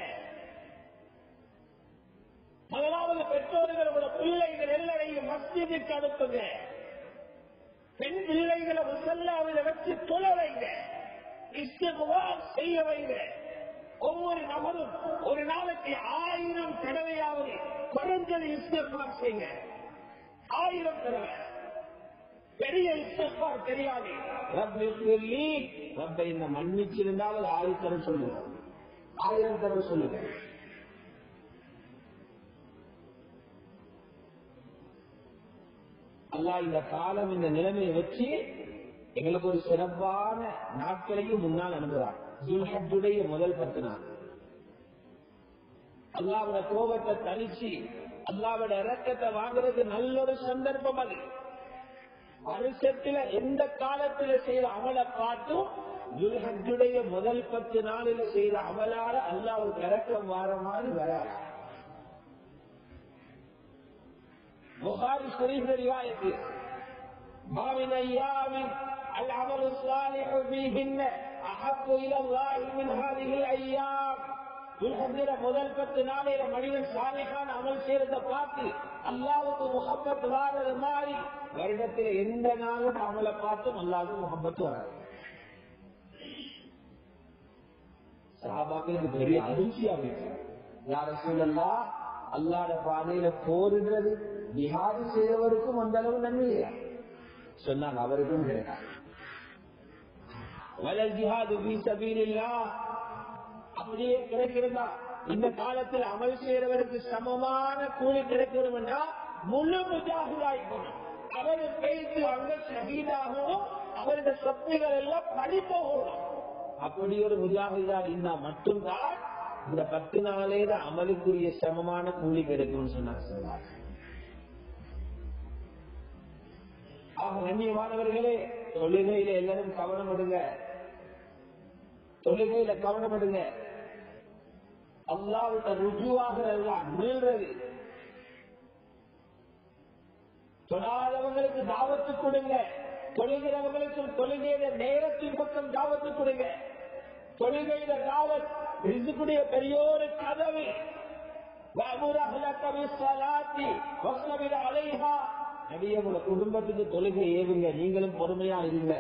A: முதலாவது பெற்றோர்களோட பிள்ளைகள் எல்லாரையும் மஸ்ஜிதுக்கு அனுப்புங்க பெண் பிள்ளைகளை முசல்லாவில வச்சு தொலை வைங்க இஷ்டகுவார் செய்ய வைங்க ஒவ்வொரு நபரும் ஒரு நாளைக்கு ஆயிரம் தடவையாவது குறைஞ்சது இஷ்டகுவார் செய்யுங்க ஆயிரம் தடவை பெரிய இஷ்டகுவார் தெரியாது ரப்பை சொல்லி ரப்பை இந்த மன்னிச்சிருந்தால் ஆயிரம் தடவை சொல்லுங்க ஆயிரம் தடவை சொல்லுங்க அல்லா இந்த காலம் இந்த நிலைமையை வச்சு எங்களுக்கு ஒரு சிறப்பான நாட்களையும் முன்னால் அனுப்புறார் ஜுல்ஹஜ்ஜுடைய முதல் பத்து நாள் அல்லாவோட கோபத்தை தனிச்சு அல்லாவோட இறக்கத்தை வாங்குறது நல்ல ஒரு சந்தர்ப்பம் அது வருஷத்துல எந்த காலத்துல செய்த அமலை பார்த்தும் ஜுல்ஹஜ்ஜுடைய முதல் பத்து நாளில் செய்த அமலால அல்லாவுக்கு இறக்கம் வார மாதிரி வராது புகாரி ஷரீஃப் ரிவாயத்து ما من أيام العمل الصالح فيهن أحب إلى الله من هذه الأيام துல்ஹஜ்ஜில முதல் பத்து நாளையில மனிதன் சாலைக்கான அமல் செய்யறத பார்த்து அல்லாவுக்கு முகப்பத் வாரது மாதிரி வருடத்தில் எந்த நாளும் அமலை பார்த்தும் அல்லாவுக்கு முகப்பத்து வராது சாபாக்களுக்கு பெரிய அதிர்ச்சியாக இருக்கு யார சொல்லலாம் அல்லாட பாதையில போரிடுறது ஜிஹாது செய்தவருக்கும் அந்த அளவு நன்மை இல்லை சொன்னாங்க அவருக்கும் கிடையாது வலல் ஜிஹாது பி சபீலில்லா அப்படியே கிடைக்கிறதா இந்த காலத்தில் அமல் செய்யறவருக்கு சமமான கூலி கிடைக்கிறதுனா முழு முஜாகிதாய்க்கணும் அவரு பேசி அங்க ஷஹீதாகணும் அவருடைய சொத்துகள் எல்லாம் பறிப்போகணும் அப்படி ஒரு முஜாகிதா இருந்தா மட்டும்தான் இந்த பத்து நாளே தான் அமலுக்குரிய சமமான கூலி கிடைக்கும்னு சொன்னாங்க ஆக கண்ணியமானவர்களே தொழுகையில எல்லாரும் கவனம் எடுங்க தொழுகையில கவனம் எடுங்க அல்லாவிட்ட ருஜுவாகிறதெல்லாம் மீள்றது தொழாதவங்களுக்கு தாவத்து கொடுங்க தொழுகிறவங்களுக்கு தொழுகையில நேரத்தின் பக்கம் தாவத்து கொடுங்க தொழுகையில தாவத் ரிசுக்குடைய பெரியோரு கதவு நபிய உங்க குடும்பத்துக்கு தொழுகை ஏவுங்க நீங்களும் பொறுமையா இருங்க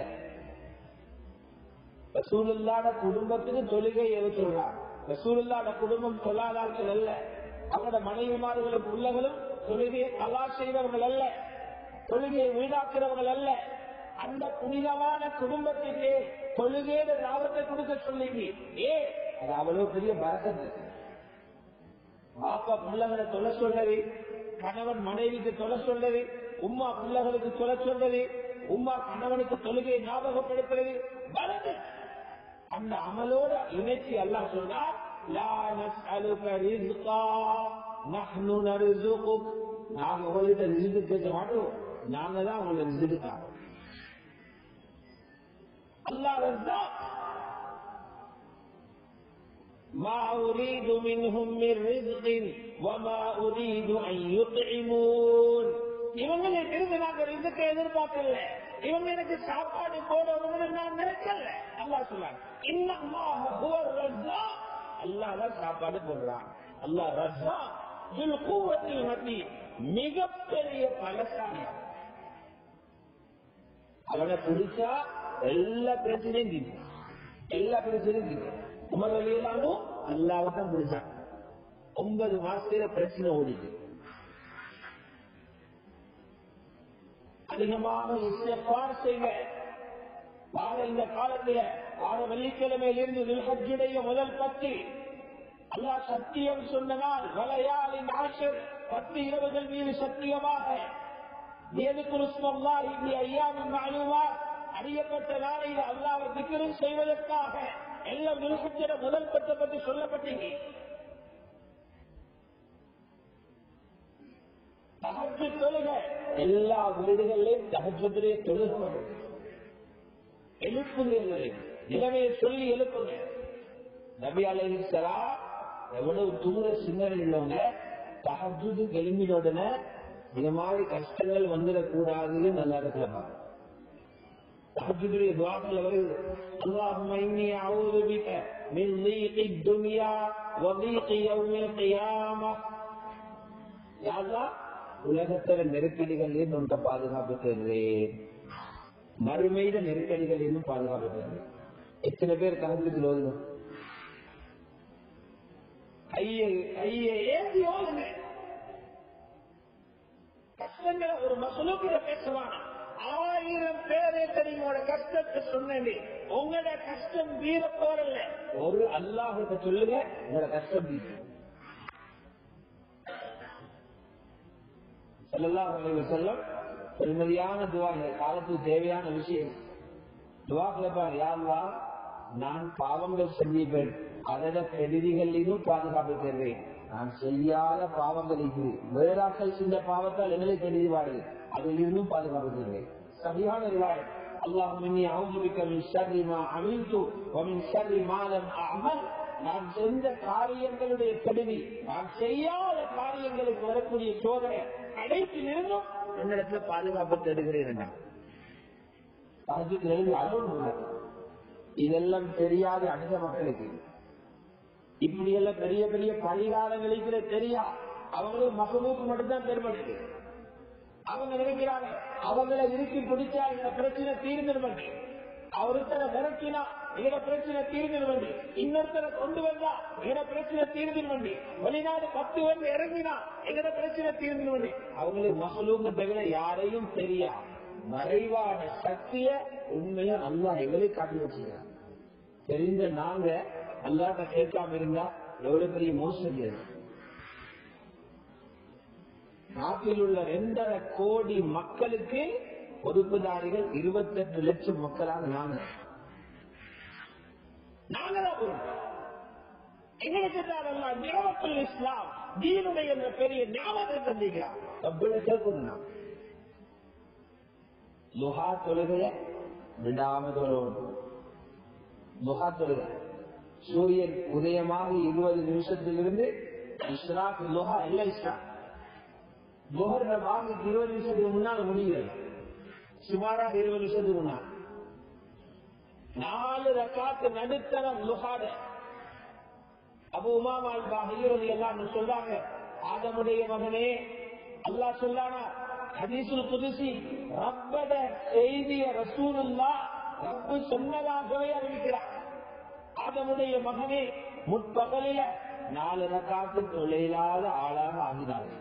A: ரசூலுல்லாட குடும்பத்துக்கு தொழுகை ஏவ சொல்றாங்க ரசூலுல்லாட குடும்பம் சொல்லாதார்கள் அல்ல அவங்களோட மனைவிமார்களும் உள்ளவர்களும் தொழுகையை கலா செய்தவர்கள் அல்ல தொழுகையை வீணாக்குறவர்கள் அல்ல அந்த புனிதமான குடும்பத்திற்கு தொழுகையில லாபத்தை கொடுக்க சொல்லிங்க ஏ அது அவ்வளவு பெரிய பரக்கத்து பாப்பா பிள்ளைகளை தொலை சொல்றது கணவன் மனைவிக்கு தொலை சொல்றது உம்மா பிள்ளைகளுக்கு தொலை சொல்றது உம்மா கணவனுக்கு தொழுகையை ஞாபகப்படுத்துறது வரது அந்த அமலோட இணைச்சி எல்லாம் சொன்னா நாங்க உங்கள்கிட்ட ரிசுக்கு கேட்க மாட்டோம் நாங்க தான் உங்களை ரிசுக்குக்காக அல்லா ما أريد منهم من رزق وما أريد أن يطعمون இவங்களை இருந்து நாங்க ரிசுக்கை எதிர்பார்க்கல இவங்க எனக்கு சாப்பாடு போடணும்னு நான் நினைக்கல அல்லா சொல்லாங்க இன்னும் அல்லாதான் சாப்பாடு போடுறான் அல்லா ரஸ்ஸா கூவத்தில் மத்தி மிகப்பெரிய பலசாலி அவனை பிடிச்சா எல்லா பிரச்சனையும் தீர்க்கும் எல்லா பிரச்சனையும் தீர்க்கும் உமர் வழியிலாலும் அல்லாவத்தான் பிடிச்சான் ஒன்பது மாசத்துல பிரச்சனை ஓடிச்சு அதிகமாக இஸ்திக்பார் செய்ய வாழ இந்த காலத்துல வாழ வெள்ளிக்கிழமையிலிருந்து நில்ஹஜ்ஜுடைய முதல் பத்து அல்லாஹ் சத்தியம் சொன்னனால் வலையாளின் ஆஷர் பத்து இரவுகள் மீது சத்தியமாக அறியப்பட்ட நாளையில் அல்லாவை திக்கரும் செய்வதற்காக எல்லாம் நில்ஹஜ்ஜிட முதல் பத்தை பற்றி சொல்லப்பட்டீங்க தகஜு தொழுக எல்லா வீடுகளிலும் தகஜத்துடைய தொழுக எழுப்புங்க நிலைமையை சொல்லி எழுப்புங்க நபி அலைசலா எவ்வளவு தூர சிந்தனை உள்ளவங்க தகஜுது எழும்பின உடனே இந்த மாதிரி கஷ்டங்கள் வந்துடக்கூடாதுன்னு நல்லா இருக்கிறாங்க தகஜுடைய துவாக்கள் வருது اللهم إني أعوذ بك من ضيق الدنيا وضيق يوم القيامة يا الله உலகத்துல நெருக்கடிகள் ஒன்றை பாதுகாப்பு தருவேன் மறுமையில நெருக்கடிகள் இன்னும் பாதுகாப்பு தருவேன் எத்தனை பேர் கலந்துக்கு ஓதுங்க கையை கையை ஏந்தி ஓதுங்க கஷ்டங்களை ஒரு மசூக்கில பேசுவான் ஆயிரம் பேரை தெரியுமோட கஷ்டத்தை சொன்னேன் உங்களோட கஷ்டம் வீர போறல ஒரு அல்லாஹிட்ட சொல்லுங்க உங்களோட கஷ்டம் தீரும் செல்லம் பெருமதியான துவா இந்த காலத்துக்கு தேவையான விஷயம் துவா கிளப்பார் யாருவா நான் பாவங்கள் செஞ்சிப்பேன் அதோட பெருதிகளிலும் பாதுகாப்பு தருவேன் நான் செய்யாத பாவங்கள் இது வேறாக்கள் செஞ்ச பாவத்தால் எங்களை கெடுதி வாடு அதில் இருந்தும் பாதுகாப்பு தருவேன் சரியான ரிவாய் اللهم اني اعوذ بك من شر ما عملت ومن شر ما لم اعمل நான் செஞ்ச காரியங்களுடைய கெடுதி நான் செய்யாத காரியங்களுக்கு வரக்கூடிய சோதனை அடைத்து நிறுவனம் என்னிடத்துல பாதுகாப்பு தருகிறேன் இதெல்லாம் தெரியாத அடுத்த மக்களுக்கு இப்படி எல்லாம் பெரிய பெரிய பரிகாரங்களுக்கு தெரியா அவங்களுக்கு மக்களுக்கு மட்டும்தான் தென்படுது அவங்க நினைக்கிறாங்க அவங்களை இறுக்கி பிடிச்சா இந்த பிரச்சனை தீர்ந்துடும் அவருத்தரை விரட்டினா எங்க பிரச்சனை தீர்ந்துடும் இன்னொருத்தரை கொண்டு வந்தா எங்க பிரச்சனை தீர்ந்துடும் வெளிநாடு பத்து வந்து இறங்கினா எங்கட பிரச்சனை தீர்ந்துடும் அவங்களுக்கு மசலூங்க தவிர யாரையும் தெரியா மறைவான சக்திய உண்மையா அல்லா எங்களுக்கு காட்டி வச்சுக்கிறாங்க தெரிந்த நாங்க அல்லாட்ட கேட்காம இருந்தா எவ்வளவு பெரிய மோசடி அது நாட்டில் உள்ள ரெண்டரை கோடி மக்களுக்கு பொறுப்புதாரிகள் இருபத்தி எட்டு லட்சம் மக்களாக நாங்க இஸ்லாம் தீனுடைய பெரிய ஞாபகத்தை தந்திக்கிறான் லுஹா தொழுகைய விடாம தொழுவணும் லுஹா தொழுகை சூரியன் உதயமாக இருபது நிமிஷத்திலிருந்து இஸ்லாக் லுஹா இல்ல இஸ்லாம் முகர்ற வாங்க இருபது நிமிஷத்துக்கு முன்னால் முடிகிறது சுமாராக இருபது நிமிஷத்துக்கு முன்னால் நாலு ரக்காத்து நடுத்தரம் லுஹாட அபு உமாமால் பாஹீரது எல்லாம் சொல்றாங்க ஆதமுடைய மகனே அல்லாஹ் சொல்லானா ஹதீசுல் குதிசி ரப்பட செய்திய ரசூலுல்லா ரப்பு சொன்னதாகவே அறிவிக்கிறார் ஆதமுடைய மகனே முற்பகலில நாலு ரக்காத்து தொழிலாத ஆளாக ஆகினார்கள்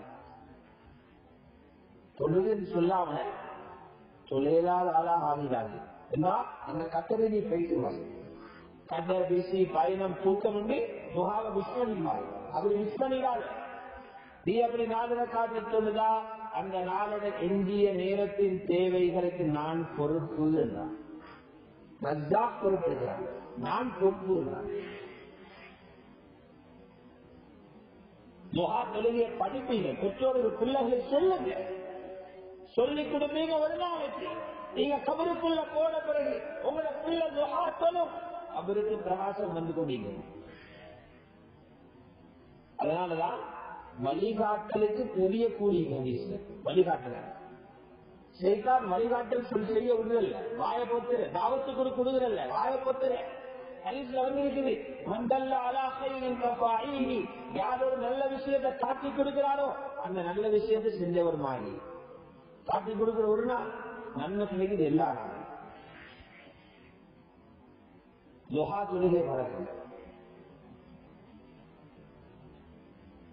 A: தொழுதுன்னு சொல்லாம தொழிலாத ஆளாக ஆகிறார்கள் அந்த கத்தரை நீ பேசுவாங்க கண்ண வீசி பயணம் தூக்கம் உண்டு முகாக மிஸ் பண்ணிடுவாங்க அப்படி மிஸ் பண்ணிடாது நீ அப்படி நாளில காட்டு சொல்லுதா அந்த நாளோட எஞ்சிய நேரத்தின் தேவைகளுக்கு நான் பொறுப்பு என்றான் ரஜாக் பொறுப்பெடுக்கிறான் நான் பொறுப்பு என்றான் முகா தொழுகையை படிப்பீங்க பெற்றோருக்கு பிள்ளைகளை சொல்லுங்க சொல்லி கொடுப்பீங்க ஒரு நாளைக்கு நீங்க கபருக்குள்ள போன பிறகு உங்களோட பிள்ளை முகா தொழும் அவருக்கு பிரகாசம் வந்து கொண்டீங்க அதனாலதான் வழிகாட்டலுக்கு பெரிய கூலி வழிகாட்டல செய்தான் வழிகாட்டல் சொல்லி செய்ய விடுதல்ல வாய போத்துரு தாவத்துக்கு கொடுக்குறல்ல வாய போத்துரு ஹரிஸ்ல வந்து இருக்குது மண்டல்ல அலாஹி யார் ஒரு நல்ல விஷயத்தை காட்டி கொடுக்கிறாரோ அந்த நல்ல விஷயத்தை செஞ்சவர் மாதிரி காட்டி கொடுக்கிற ஒரு நாள் நன்மை கிடைக்குது எல்லா நாளும் லுஹா தொழுகை பழக்கம்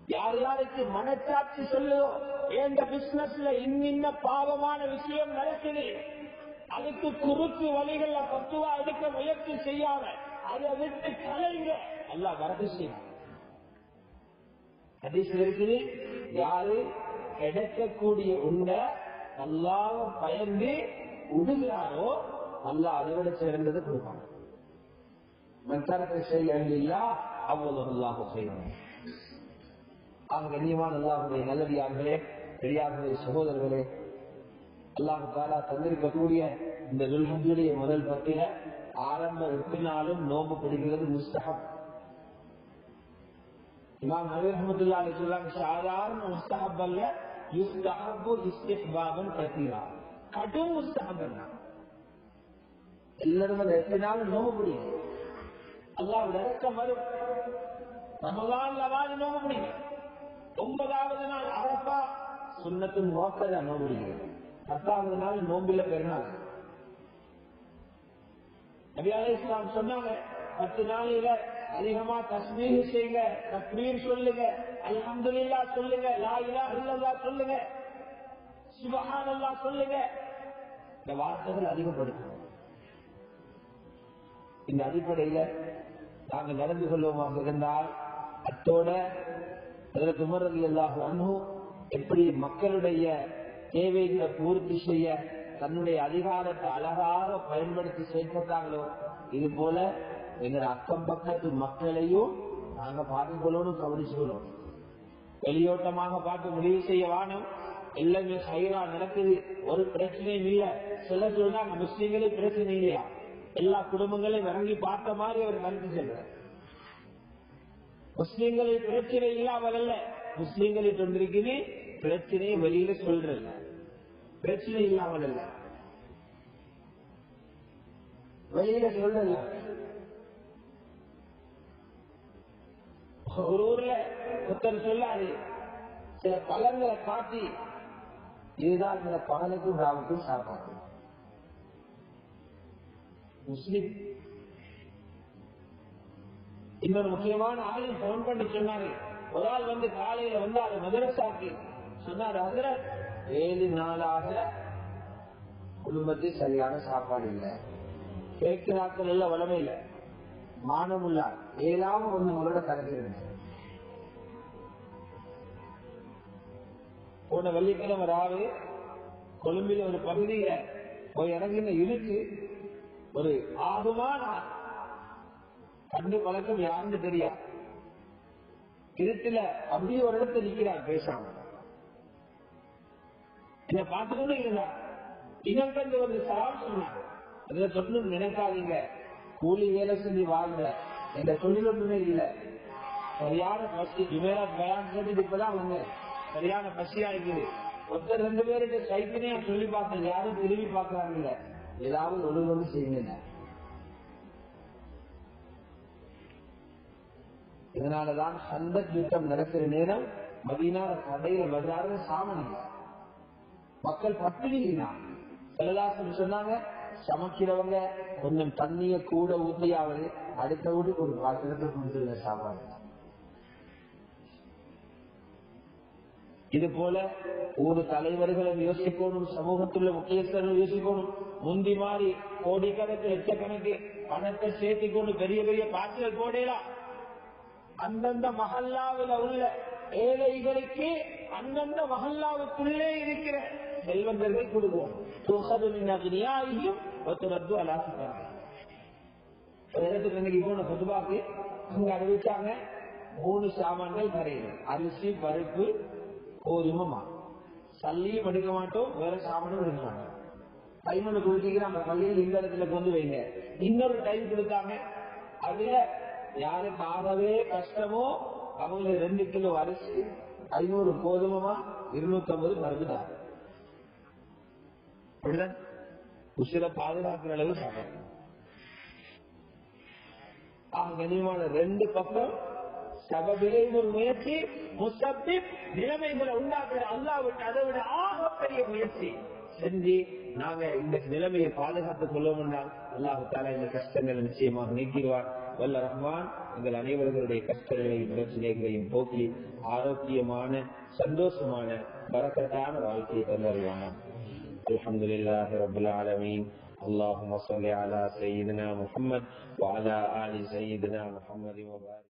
A: யார் யாருக்கு மனச்சாட்சி சொல்லுதோ எந்த பிசினஸ்ல இன்னின்ன பாவமான விஷயம் நடக்குது அதுக்கு குறுக்கு வழிகள்ல பத்துவா எடுக்க முயற்சி செய்யாம அதை விட்டு கலைங்க எல்லாம் வரது செய்யும் ஹதீஸ்ல இருக்குது யாரு கிடைக்கக்கூடிய உண்மை அல்லாஹ் பயந்து உடுகிறாரோ அல்லாஹ் அதை விட சிறந்தது கொடுப்பாங்க மற்றவர்கள் செய்யவில்லையா அவ்வளவு அல்லாஹ் செய்வாங்க ஆக கண்ணியமான அல்லாஹுடைய நல்லடியார்களே பெரியார்களே சகோதரர்களே அல்லாஹு தாலா தந்திருக்கக்கூடிய இந்த துல்ஹஜுடைய முதல் பத்தில ஆரம்ப எட்டு நாளும் நோம்பு பிடிக்கிறது முஸ்தகம் இமாம் நபி ரஹமத்துல்லா அலி சொல்லாங்க சாதாரண முஸ்தஹப் அல்ல யுஸ்தஹப்பு இஸ்திஹ்பாபன் கதீரா கடும் முஸ்தஹப் அல்ல எல்லாரும் அந்த எட்டு நாள் நோம்பு பிடிக்கும் அல்லாஹ் இறக்கம் வரும் ரமலான்ல வாழ நோம்பு பிடிக்கும் ஒன்பதாவது நாள் அரப்பா சுண்ணத்தின் நோக்கத நோம்பு பிடிக்கிறது பத்தாவது நாள் நோம்பில பெருநாள் நபி அலி இஸ்லாம் சொன்னாங்க பத்து நாளில அதிகமா தஸ்மீர் செய்யுங்க தக்பீர் சொல்லுங்க அல்ஹம்துலில்லா சொல்லுங்க லா இலாஹ இல்லல்லாஹ் சொல்லுங்க சுபஹானல்லாஹ் சொல்லுங்க இந்த வார்த்தைகள் அதிகப்படுத்தும் இந்த அடிப்படையில நாங்கள் நடந்து கொள்வோமாக இருந்தால் அத்தோட அதற்கு உமரது எல்லாக அனும் எப்படி மக்களுடைய தேவைகளை பூர்த்தி செய்ய தன்னுடைய அதிகாரத்தை அழகாக பயன்படுத்தி செயல்பட்டாங்களோ இது போல எங்க அக்கம் பக்கத்து மக்களையும் நாங்க பார்த்து கொள்ளணும் கவனிச்சுக்கணும் வெளியோட்டமாக பார்த்து முடிவு செய்ய வானம் எல்லாமே சைரா நடக்குது ஒரு பிரச்சனையும் இல்ல சில சொல்றாங்க முஸ்லீம்களே பிரச்சனை இல்லையா எல்லா குடும்பங்களையும் இறங்கி பார்த்த மாதிரி அவர் கருத்து செல்றார் முஸ்லீம்களில் பிரச்சனை இல்லாமல் அல்ல முஸ்லீம்களில் கொண்டிருக்குது பிரச்சனையை வெளியில சொல்றல பிரச்சனை இல்லாமல் அல்ல வெளியில சொல்றல ஒரு ஊர்ல ஒருத்தர் சொல்லாது சில பழங்களை காட்டி இதுதான் இந்த பகலுக்கும் ராவுக்கும் சாப்பாடு முஸ்லிம் இன்னொரு முக்கியமான ஆளு போன் பண்ணி சொன்னாரு ஒரு ஆள் வந்து காலையில வந்தாரு மதுரசாக்கு சொன்னாரு அதுல ஏழு நாளாக குடும்பத்தில் சரியான சாப்பாடு இல்லை கேட்கிறாக்கள் எல்லாம் வளமே இல்லை மானம் இல்ல ஏழாம ஒண்ணு உங்களோட கலக்கிறது போன வெள்ளிக்கிழமை ராவு கொழும்பில ஒரு பகுதியில போய் இறங்கின இருக்கு ஒரு ஆகுமான கண்டு பழக்கம் யாருன்னு தெரியாது இருட்டுல அப்படியே ஒரு இடத்துல நிக்கிறார் பேசாம என்ன பார்த்துக்கொண்டு இருந்தார் இனம் கண்டு ஒரு சவால் சொன்னார் அதுல தொட்டு நினைக்காதீங்க கூலி வேலை செஞ்சு வாழ்ந்த எந்த தொழில் ஒன்றுமே இல்லை சரியான பசி ஜுமேரா பயான் கேட்டு இப்பதான் வந்து சரியான பசியா இருக்குது ஒருத்தர் ரெண்டு பேருக்கு சைக்கினே சொல்லி பார்த்தேன் யாரும் திரும்பி பாக்குறாங்க இல்ல ஏதாவது ஒழுங்கு வந்து செய்யுங்க இதனாலதான் சந்த யுத்தம் நடக்கிற நேரம் மதினார கடையில பஜார்ல சாமன் இல்லை. மக்கள் பட்டினி செல்லதாசன் சொன்னாங்க சமைக்கிறவங்க கொஞ்சம் தண்ணிய கூட ஊற்றியாவது அடுத்த வீட்டுக்கு ஒரு பாத்திரத்தை கொடுத்துருங்க சாப்பாடு இது போல ஒரு தலைவர்களை யோசிக்கணும் சமூகத்துள்ள முக்கியஸ்தர்கள் யோசிக்கணும் முந்தி மாறி கோடிக்கணக்கு லட்சக்கணக்கு பணத்தை சேர்த்தி கொண்டு பெரிய பெரிய பாத்திரல் போடலாம் அந்தந்த மஹல்லாவில் உள்ள ஏழைகளுக்கு அந்தந்த மஹல்லாவுக்குள்ளே இருக்கிற செல்வந்தர்கள் கொடுப்போம் துகதுமினாகினியாயும் ஒத்துரத்து அலாசிப்பாங்க ஒரு இடத்துக்கு இன்னைக்கு போன பொதுவாக்கு அங்க அறிவிச்சாங்க மூணு சாமான்கள் கரையிடும் அரிசி பருப்பு கோதுமை சல்லியும் எடுக்க மாட்டோம் வேற சாமானும் எடுக்க மாட்டோம் பதினொன்று கொடுத்தீங்க நம்ம பள்ளியில் இந்த இடத்துல கொண்டு வைங்க இன்னொரு டைம் கொடுத்தாங்க அதுல யாருக்கு ஆகவே கஷ்டமோ அவங்க ரெண்டு கிலோ அரிசி ஐநூறு கோதுமமா இருநூத்தி ஐம்பது பருப்பு தான் அப்படிதான் உசிர பாதுகாக்கிற அளவு சாப்பிடும் கனிமான ரெண்டு பக்கம் சபபிலை ஒரு முயற்சி முசப்பி நிலைமைகளை உண்டாக்குற அல்லாவுக்கு அதை விட ஆகப்பெரிய முயற்சி செஞ்சு நாங்க இந்த நிலைமையை பாதுகாத்துக் கொள்வோம் என்றால் அல்லாஹு தாலா இந்த கஷ்டங்களை நிச்சயமாக நீக்கிடுவார் வல்ல ரஹ்மான் எங்கள் அனைவர்களுடைய கஷ்டங்களையும் பிரச்சனைகளையும் போக்கி ஆரோக்கியமான சந்தோஷமான பறக்கத்தான வாழ்க்கையை தந்தருவானா الحمد لله رب العالمين اللهم صل على سيدنا محمد وعلى آل سيدنا محمد وبارك